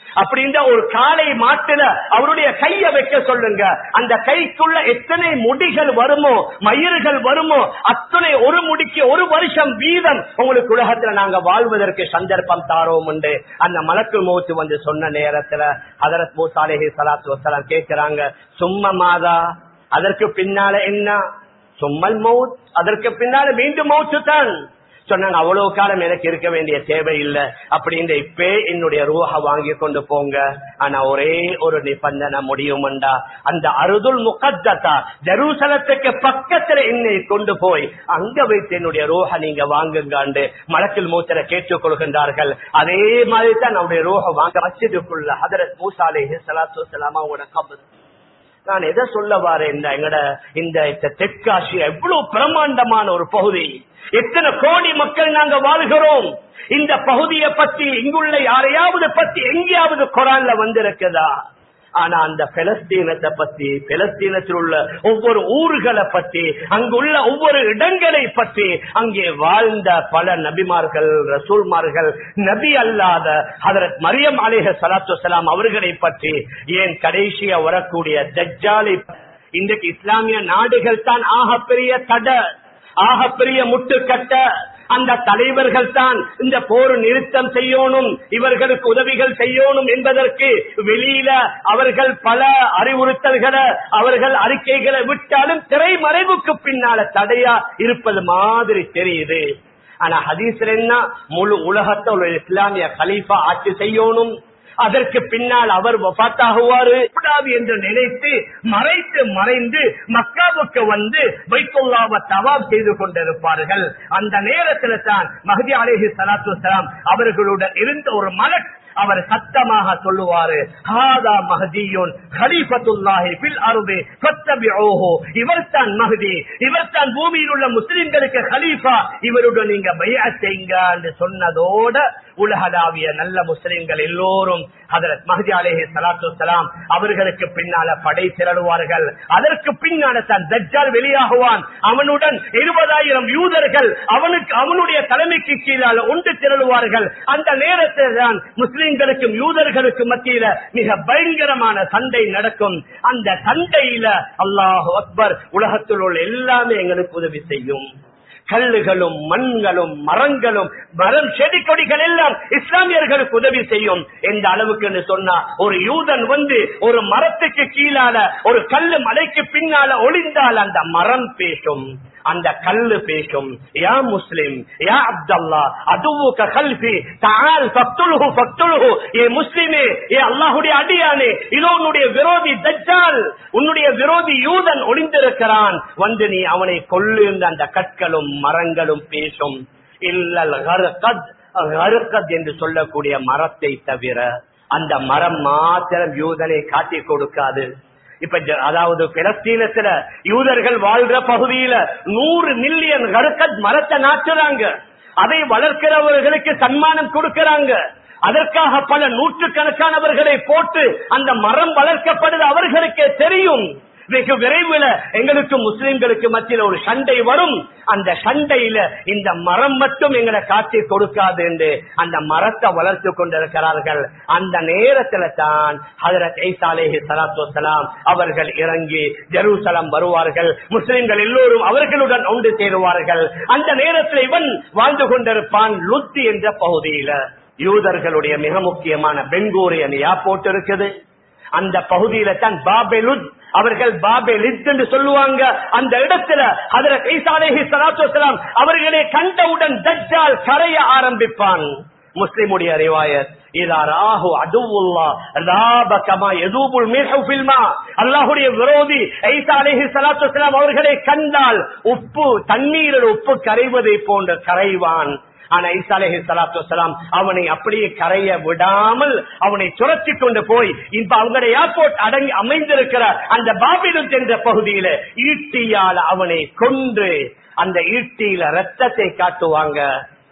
Speaker 2: அப்படின்ற ஒரு காலை மாட்டுல அவருடைய கைய வைக்க சொல்லுங்க அந்த கைக்குள்ள எத்தனை முடிகள் வருமோ மயிர்கள் வருமோ அத்தனை ஒரு முடிக்கு ஒரு வருஷம் வீதம் உங்களுக்கு உலகத்துல நாங்க வாழ்வதற்கு சந்தர்ப்பம் தாரோம் உண்டு அந்த மலக்கு மௌத்து வந்து சொன்ன நேரத்துல அதரத் மூசாலேஹி சலாத்து வசலாம் கேட்கிறாங்க சும்மா மாதா அதற்கு பின்னால என்ன சும்மல் மவுத் அதற்கு பின்னால மீண்டும் மவுத்து தான் சொன்னாங்க அவ்வளவு காலம் எனக்கு இருக்க வேண்டிய தேவை இல்லை அப்படின்னு இப்பே என்னுடைய ரூஹ வாங்கி கொண்டு போங்க ஆனா ஒரே ஒரு நிபந்தனை முடியும்டா அந்த அருதுல் முகத்தா ஜெருசலத்துக்கு பக்கத்துல என்னை கொண்டு போய் அங்க வைத்து என்னுடைய ரூஹ நீங்க வாங்குங்காண்டு மலக்கில் மூத்தரை கேட்டுக் கொள்கின்றார்கள் அதே மாதிரி தான் நம்முடைய ரூஹ வாங்க மசிதுக்குள்ள ஹதரத் மூசாலே சலாத்து வலாமா உங்களோட கபர் நான் எதை சொல்ல வாரேன் இந்த எங்கட இந்த இந்த தெற்காசி எவ்வளவு பிரம்மாண்டமான ஒரு பகுதி எத்தனை கோடி மக்கள் நாங்க வாழ்கிறோம் இந்த பகுதியை பத்தி இங்குள்ள யாரையாவது பத்தி எங்கேயாவது குரான்ல வந்திருக்குதா ஆனா அந்த பெலஸ்தீனத்தை பத்தி பெலஸ்தீனத்தில் உள்ள ஒவ்வொரு ஊர்களை பத்தி அங்குள்ள ஒவ்வொரு இடங்களை பற்றி அங்கே வாழ்ந்த பல நபிமார்கள் ரசூல்மார்கள் நபி அல்லாத ஹதரத் மரியம் அலேஹ சலாத்து சலாம் அவர்களை பற்றி ஏன் கடைசியா வரக்கூடிய தஜ்ஜாலை இன்றைக்கு இஸ்லாமிய நாடுகள் தான் ஆகப்பெரிய தடை ஆகப்பெரிய முட்டுக்கட்ட அந்த தலைவர்கள் தான் இந்த போர் நிறுத்தம் செய்யணும் இவர்களுக்கு உதவிகள் செய்யணும் என்பதற்கு வெளியில அவர்கள் பல அறிவுறுத்தல்களை அவர்கள் அறிக்கைகளை விட்டாலும் திரைமறைவுக்கு பின்னால தடையா இருப்பது மாதிரி தெரியுது ஆனா ஹதீஸ்ல என்ன முழு உலகத்தை ஒரு இஸ்லாமிய கலீஃபா ஆட்சி செய்யணும் அதற்கு பின்னால் அவர் வபாத்தாகுவாரு கூடாது என்று நினைத்து மறைத்து மறைந்து மக்காவுக்கு வந்து வைத்துல்லாவ தவாப் செய்து கொண்டிருப்பார்கள் அந்த நேரத்தில் தான் மஹதி அலேஹி சலாத்து சலாம் அவர்களுடன் இருந்த ஒரு மலக் அவர் சத்தமாக சொல்லுவாரு ஹாதா மஹதியுன் ஹலீஃபத்துல்லாஹி ஃபில் அர்தி ஃபத்தபிஊஹு இவர் தான் மஹதி இவர் தான் பூமியில் உள்ள முஸ்லிம்களுக்கு ஹலீஃபா இவருடன் நீங்க பைஅத் செய்யுங்க என்று சொன்னதோட உலகளாவிய நல்ல முஸ்லிம்கள் எல்லோரும் ஹதரத் மஹதி அலைஹி ஸலாத்து வஸலாம் அவர்களுக்கு பின்னால படை திரளுவார்கள் அதற்கு பின்னால தான் தஜ்ஜால் வெளியாகுவான் அவனுடன் இருபதாயிரம் யூதர்கள் அவனுக்கு அவனுடைய தலைமைக்கு கீழால ஒன்று திரளுவார்கள் அந்த நேரத்தில் தான் முஸ்லிம்களுக்கும் யூதர்களுக்கும் மத்தியில மிக பயங்கரமான சண்டை நடக்கும் அந்த சண்டையில அல்லாஹ் அக்பர் உலகத்தில் உள்ள எல்லாமே எங்களுக்கு உதவி செய்யும் கல்லுகளும் மண்களும் மரங்களும் மரம் செடி கொடிகள் எல்லாம் இஸ்லாமியர்களுக்கு உதவி செய்யும் எந்த அளவுக்கு சொன்னா ஒரு யூதன் வந்து ஒரு மரத்துக்கு கீழால ஒரு கல்லு மலைக்கு பின்னால ஒளிந்தால் அந்த மரம் பேசும் அந்த கல்லு பேசும் யா முஸ்லிம் யா அப்தல்லா அதுவுக்க கல்வி தால் பக்துலுகு பக்துலுகு ஏ முஸ்லிமே ஏ அல்லாஹுடைய அடியானே இதோ உன்னுடைய விரோதி தஜ்ஜால் உன்னுடைய விரோதி யூதன் ஒளிந்திருக்கிறான் வந்து நீ அவனை கொள்ளு என்று அந்த கற்களும் மரங்களும் பேசும் இல்லல் கருக்கத் கருக்கத் என்று சொல்லக்கூடிய மரத்தை தவிர அந்த மரம் மாத்திரம் யூதனை காட்டிக் கொடுக்காது இப்ப ஜ- அதாவது பிலஸ்தீனத்துல யூதர்கள் வாழ்ற பகுதியில நூறு மில்லியன் கருக்கத் மரத்தை நாட்டுறாங்க அதை வளர்க்கிறவர்களுக்கு சன்மானம் கொடுக்கறாங்க அதற்காக பல நூற்றுக்கணக்கானவர்களை போட்டு அந்த மரம் வளர்க்கப்படுது அவர்களுக்கே தெரியும் வெகு விரைவில் எங்களுக்கு முஸ்லிம்களுக்கு மத்தியில் ஒரு சண்டை வரும் அந்த சண்டையில இந்த மரம் மட்டும் எங்களை காட்டி கொடுக்காது என்று அந்த மரத்தை வளர்த்து கொண்டிருக்கிறார்கள் அந்த நேரத்துல தான் ஹதரத் ஐசாலேஹி சலாத்து வசலாம் அவர்கள் இறங்கி ஜெருசலம் வருவார்கள் முஸ்லிம்கள் எல்லோரும் அவர்களுடன் ஒன்று சேருவார்கள் அந்த நேரத்தில் இவன் வாழ்ந்து கொண்டிருப்பான் லுத்தி என்ற பகுதியில யூதர்களுடைய மிக முக்கியமான பெங்கூரியன் ஏர்போர்ட் இருக்குது அந்த பகுதியில தான் பாபெலுத் அவர்கள் பாபெலித் என்று சொல்லுவாங்க அந்த இடத்துல அதுல கைசாலேஹி சலாத்து வசலாம் அவர்களை கண்டவுடன் தஜ்ஜால் கரைய ஆரம்பிப்பான் முஸ்லிமுடைய ரிவாயத் இதா ராஹு அதுவுல்லா ராப கமா எதூபுல் மீஹு ஃபில்மா அல்லாஹ்வுடைய விரோதி ஈசா அலைஹி ஸலாத்து வஸலாம் அவர்களை கண்டால் உப்பு தண்ணீரில் உப்பு கரைவதை போன்ற கரைவான் ஆனா ஈசா அலைஹி ஸலாத்து வஸலாம் அவனை அப்படியே கரைய விடாமல் அவனை துரத்தி கொண்டு போய் இப்ப அவங்களுடைய ஏர்போர்ட் அடங்கி அமைந்திருக்கிற அந்த பாபிலுத் என்ற பகுதியில ஈட்டியால் அவனை கொன்று அந்த ஈட்டியில ரத்தத்தை காட்டுவாங்க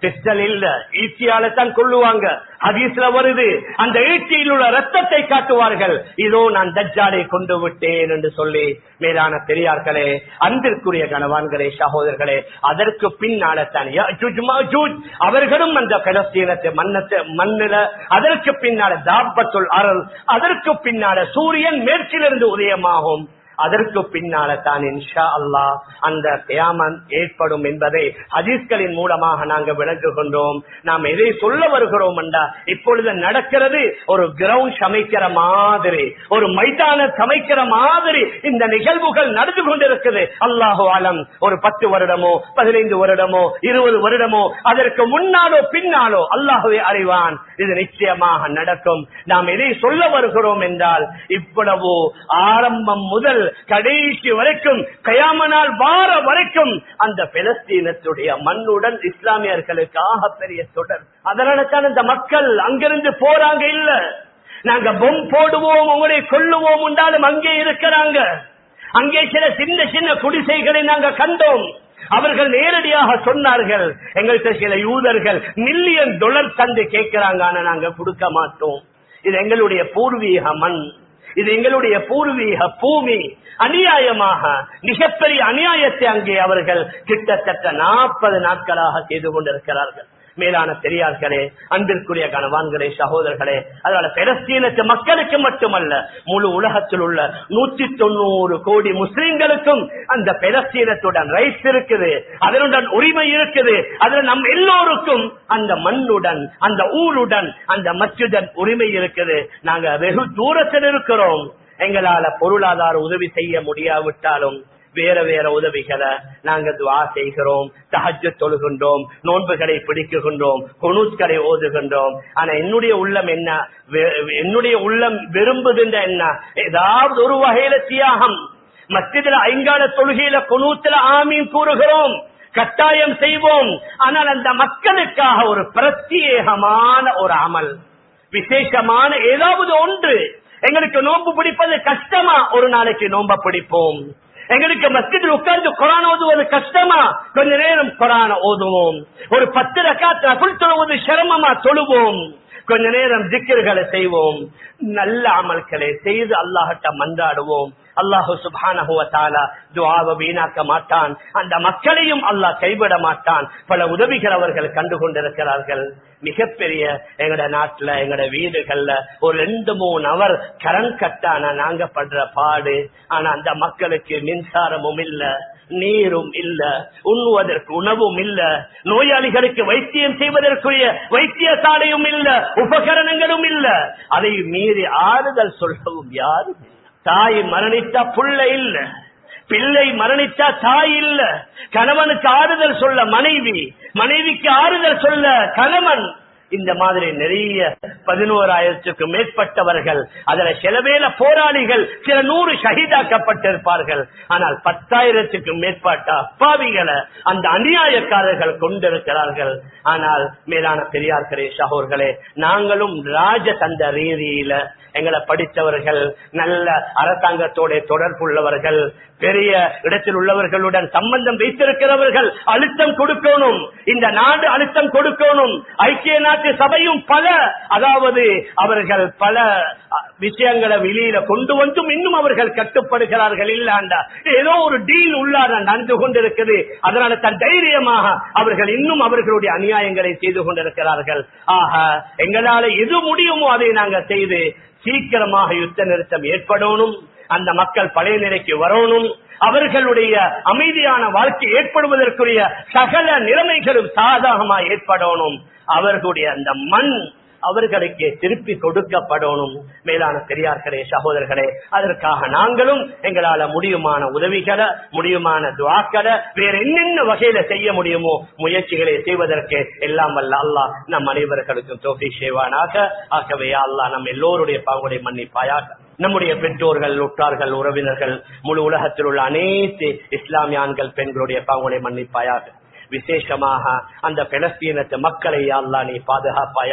Speaker 2: பிஸ்டல் இல்ல ஈட்டியால தான் கொள்ளுவாங்க ஹதீஸ்ல வருது அந்த ஈட்டியில் உள்ள ரத்தத்தை காட்டுவார்கள் இதோ நான் தஜ்ஜாலை கொண்டு விட்டேன் என்று சொல்லி மேலான பெரியார்களே அன்பிற்குரிய கணவான்களே சகோதரர்களே அதற்கு பின்னால தான் யஜூஜ் மஜூஜ் அவர்களும் அந்த பலஸ்தீனத்தை மன்னத்தை மண்ணில அதற்கு பின்னால தாபத்துல் அருள் அதற்கு பின்னால சூரியன் மேற்கிலிருந்து உதயமாகும் அதற்கு பின்னால தான் இன்ஷா அல்லா அந்த கியாமன் ஏற்படும் என்பதை ஹதீஸ்களின் மூலமாக நாங்க விளங்குகின்றோம் நாம் எதை சொல்ல வருகிறோம் என்றா இப்பொழுது நடக்கிறது ஒரு கிரவுண்ட் சமைக்கிற மாதிரி ஒரு மைதான சமைக்கிற மாதிரி இந்த நிகழ்வுகள் நடந்து கொண்டிருக்குது அல்லாஹு ஆலம் ஒரு பத்து வருடமோ பதினைந்து வருடமோ இருபது வருடமோ அதற்கு முன்னாலோ பின்னாலோ அல்லாஹுவே அறிவான் இது நிச்சயமாக நடக்கும் நாம் எதை சொல்ல வருகிறோம் என்றால் இவ்வளவு ஆரம்பம் முதல் கடைசி வரைக்கும் கயாமனால் வார வரைக்கும் அந்த பெலஸ்தீனத்துடைய மண்ணுடன் இஸ்லாமியர்களுக்காக பெரிய தொடர் அதனால தான் இந்த மக்கள் அங்கிருந்து போறாங்க இல்ல நாங்க பொம் போடுவோம் உங்களை கொள்ளுவோம் என்றாலும் அங்கே இருக்கிறாங்க அங்கே சில சின்ன சின்ன குடிசைகளை நாங்க கண்டோம் அவர்கள் நேரடியாக சொன்னார்கள் எங்கள்கிட்ட சில யூதர்கள் மில்லியன் டாலர் தந்து கேட்கிறாங்க ஆனா நாங்க கொடுக்க மாட்டோம் இது எங்களுடைய பூர்வீக மண் இது எங்களுடைய பூர்வீக பூமி அநியாயமாக மிகப்பெரிய அநியாயத்தை அங்கே அவர்கள் கிட்டத்தட்ட நாற்பது நாட்களாக செய்து கொண்டிருக்கிறார்கள் மேலான பெரியார்களே அன்பிற்குரிய கணவான்களே சகோதரர்களே அதனால பெலஸ்தீனத்து மக்களுக்கு மட்டுமல்ல முழு உலகத்தில் உள்ள நூற்றி தொண்ணூறு கோடி முஸ்லிம்களுக்கும் அந்த பெலஸ்தீனத்துடன் ரைட்ஸ் இருக்குது அதனுடன் உரிமை இருக்குது அதுல நம் எல்லோருக்கும் அந்த மண்ணுடன் அந்த ஊருடன் அந்த மச்சுடன் உரிமை இருக்குது நாங்க வெகு தூரத்தில் இருக்கிறோம் எங்களால பொருளாதார உதவி செய்ய முடியாவிட்டாலும் வேற வேற உதவிகளை நாங்க துவா செய்கிறோம் தஹஜ தொழுகின்றோம் நோன்புகளை பிடிக்குகின்றோம் குனூத்களை ஓதுகின்றோம் ஆனா என்னுடைய உள்ளம் என்ன என்னுடைய உள்ளம் விரும்புகின்ற என்ன ஏதாவது ஒரு வகையில தியாகம் மத்தியில ஐங்கால தொழுகையில குனூத்துல ஆமீன் கூறுகிறோம் கட்டாயம் செய்வோம் ஆனால் அந்த மக்களுக்காக ஒரு பிரத்யேகமான ஒரு அமல் விசேஷமான ஏதாவது ஒன்று எங்களுக்கு நோன்பு பிடிப்பது கஷ்டமா ஒரு நாளைக்கு நோம்ப பிடிப்போம் எங்களுக்கு மஸ்ஜிதில் உட்கார்ந்து குரான் ஓதுவது கஷ்டமா கொஞ்ச நேரம் குரான ஓதுவோம் ஒரு பத்து ரக்காத்து அகுல் தொழுவது சிரமமா தொழுவோம் கொஞ்ச நேரம் திக்கர்களை செய்வோம் நல்ல அமல்களை செய்து அல்லாஹட்ட மன்றாடுவோம் அல்லாஹு சுபானகுவத்தாலா துவாவை வீணாக்க மாட்டான் அந்த மக்களையும் அல்லாஹ் கைவிட மாட்டான் பல உதவிகள் அவர்கள் கண்டு கொண்டிருக்கிறார்கள் மிகப்பெரிய எங்கட நாட்டுல எங்கட வீடுகள்ல ஒரு ரெண்டு மூணு அவர் கரண்ட் கட்டான நாங்க படுற பாடு ஆனா அந்த மக்களுக்கு மின்சாரமும் இல்ல நீரும் இல்ல உண்ணுவதற்கு உணவும் இல்ல நோயாளிகளுக்கு வைத்தியம் செய்வதற்குரிய வைத்தியசாலையும் இல்ல உபகரணங்களும் இல்ல அதை மீறி ஆறுதல் சொல்லவும் யாரும் இல்லை. தாய் மரணித்தா புள்ள இல்ல பிள்ளை மரணித்தா தாய் இல்ல கணவனுக்கு ஆறுதல் சொல்ல மனைவி மனைவிக்கு ஆறுதல் சொல்ல கணவன் இந்த மாதிரி நிறைய பதினோராயிரத்துக்கும் மேற்பட்டவர்கள் அதுல சில வேல போராளிகள் சில நூறு ஷஹீதாக்கப்பட்டிருப்பார்கள் ஆனால் பத்தாயிரத்துக்கும் மேற்பட்ட அப்பாவிகளை அந்த அநியாயக்காரர்கள் கொண்டிருக்கிறார்கள் ஆனால் மேலான பெரியார்களே சகோர்களே நாங்களும் ராஜதந்த ரீதியில எங்களை படித்தவர்கள் நல்ல அரசாங்கத்தோட தொடர்புள்ளவர்கள் பெரிய இடத்தில் உள்ளவர்களுடன் சம்பந்தம் வைத்திருக்கிறவர்கள் அழுத்தம் கொடுக்கணும் இந்த நாடு அழுத்தம் கொடுக்கணும் ஐக்கிய நாட்டு சபையும் பல அதாவது அவர்கள் பல விஷயங்களை வெளியில கொண்டு வந்தும் இன்னும் அவர்கள் கட்டுப்படுகிறார்கள் இல்லாண்டா ஏதோ ஒரு டீல் உள்ளார நடந்து கொண்டிருக்குது அதனால தன் தைரியமாக அவர்கள் இன்னும் அவர்களுடைய அநியாயங்களை செய்து கொண்டிருக்கிறார்கள் ஆக எங்களால எது முடியுமோ அதை நாங்க செய்து சீக்கிரமாக யுத்த நிறுத்தம் ஏற்படணும் அந்த மக்கள் பழைய நிலைக்கு வரணும் அவர்களுடைய அமைதியான வாழ்க்கை ஏற்படுவதற்குரிய சகல நிலைமைகளும் சாதகமா ஏற்படணும் அவர்களுடைய அந்த மண் அவர்களுக்கு திருப்பி கொடுக்கப்படணும் மேலான பெரியார்களே சகோதரர்களே அதற்காக நாங்களும் எங்களால முடியுமான உதவிகளை முடியுமான துவாக்களை வேற என்னென்ன வகையில செய்ய முடியுமோ முயற்சிகளை செய்வதற்கு எல்லாம் வல்ல அல்லாஹ் நம் அனைவர்களுக்கும் தோஃபி செய்வானாக ஆகவே அல்லாஹ் நம் எல்லோருடைய பாங்குடைய மன்னிப்பாயாக நம்முடைய பெற்றோர்கள் உற்றார்கள் உறவினர்கள் முழு உலகத்தில் உள்ள அனைத்து இஸ்லாமிய ஆண்கள் பெண்களுடைய பாங்குடைய மன்னிப்பாயாக விசேஷமாக அந்த பெலஸ்தீனத்து மக்களை அல்லா நீ பாதுகாப்பாயாக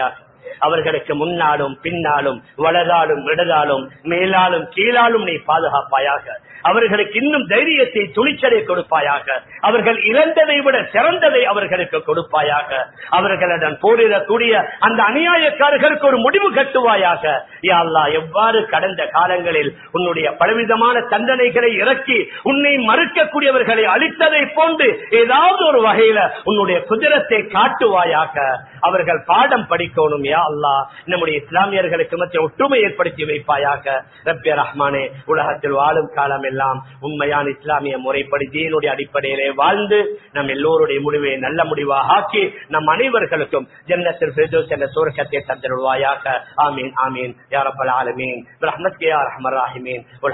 Speaker 2: அவர்களுக்கு முன்னாலும் பின்னாலும் வலதாலும் இடதாலும் மேலாலும் கீழாலும் நீ பாதுகாப்பாயாக அவர்களுக்கு இன்னும் தைரியத்தை துணிச்சலை கொடுப்பாயாக அவர்கள் இழந்ததை விட சிறந்ததை அவர்களுக்கு கொடுப்பாயாக அவர்களுடன் போரிடக்கூடிய அந்த அநியாயக்காரர்களுக்கு ஒரு முடிவு கட்டுவாயாக யா அல்லாஹ் எவ்வாறு கடந்த காலங்களில் உன்னுடைய பலவிதமான தண்டனைகளை இறக்கி உன்னை மறுக்கக்கூடியவர்களை அழித்ததை போன்று ஏதாவது ஒரு வகையில உன்னுடைய குதிரத்தை காட்டுவாயாக அவர்கள் பாடம் படிக்கணும் யா அல்லாஹ் நம்முடைய இஸ்லாமியர்களுக்கு மத்திய ஒற்றுமை ஏற்படுத்தி வைப்பாயாக ரப்பிய ரஹ்மானே உலகத்தில் வாழும் காலம் எல்லாம் உண்மையான இஸ்லாமிய முறைப்படி தீனுடைய அடிப்படையிலே வாழ்ந்து நம் எல்லோருடைய முடிவை நல்ல முடிவாக ஆக்கி நம் அனைவர்களுக்கும் ஜன்னத்தில் ஃபிர்தௌஸ் என்ற சுவர்க்கத்தை தந்திருவாயாக ஆமீன் ஆமீன் யா ரப்பல் ஆலமீன் பிரஹ்மத்கே யா ரஹ்மர் ராஹிமீன்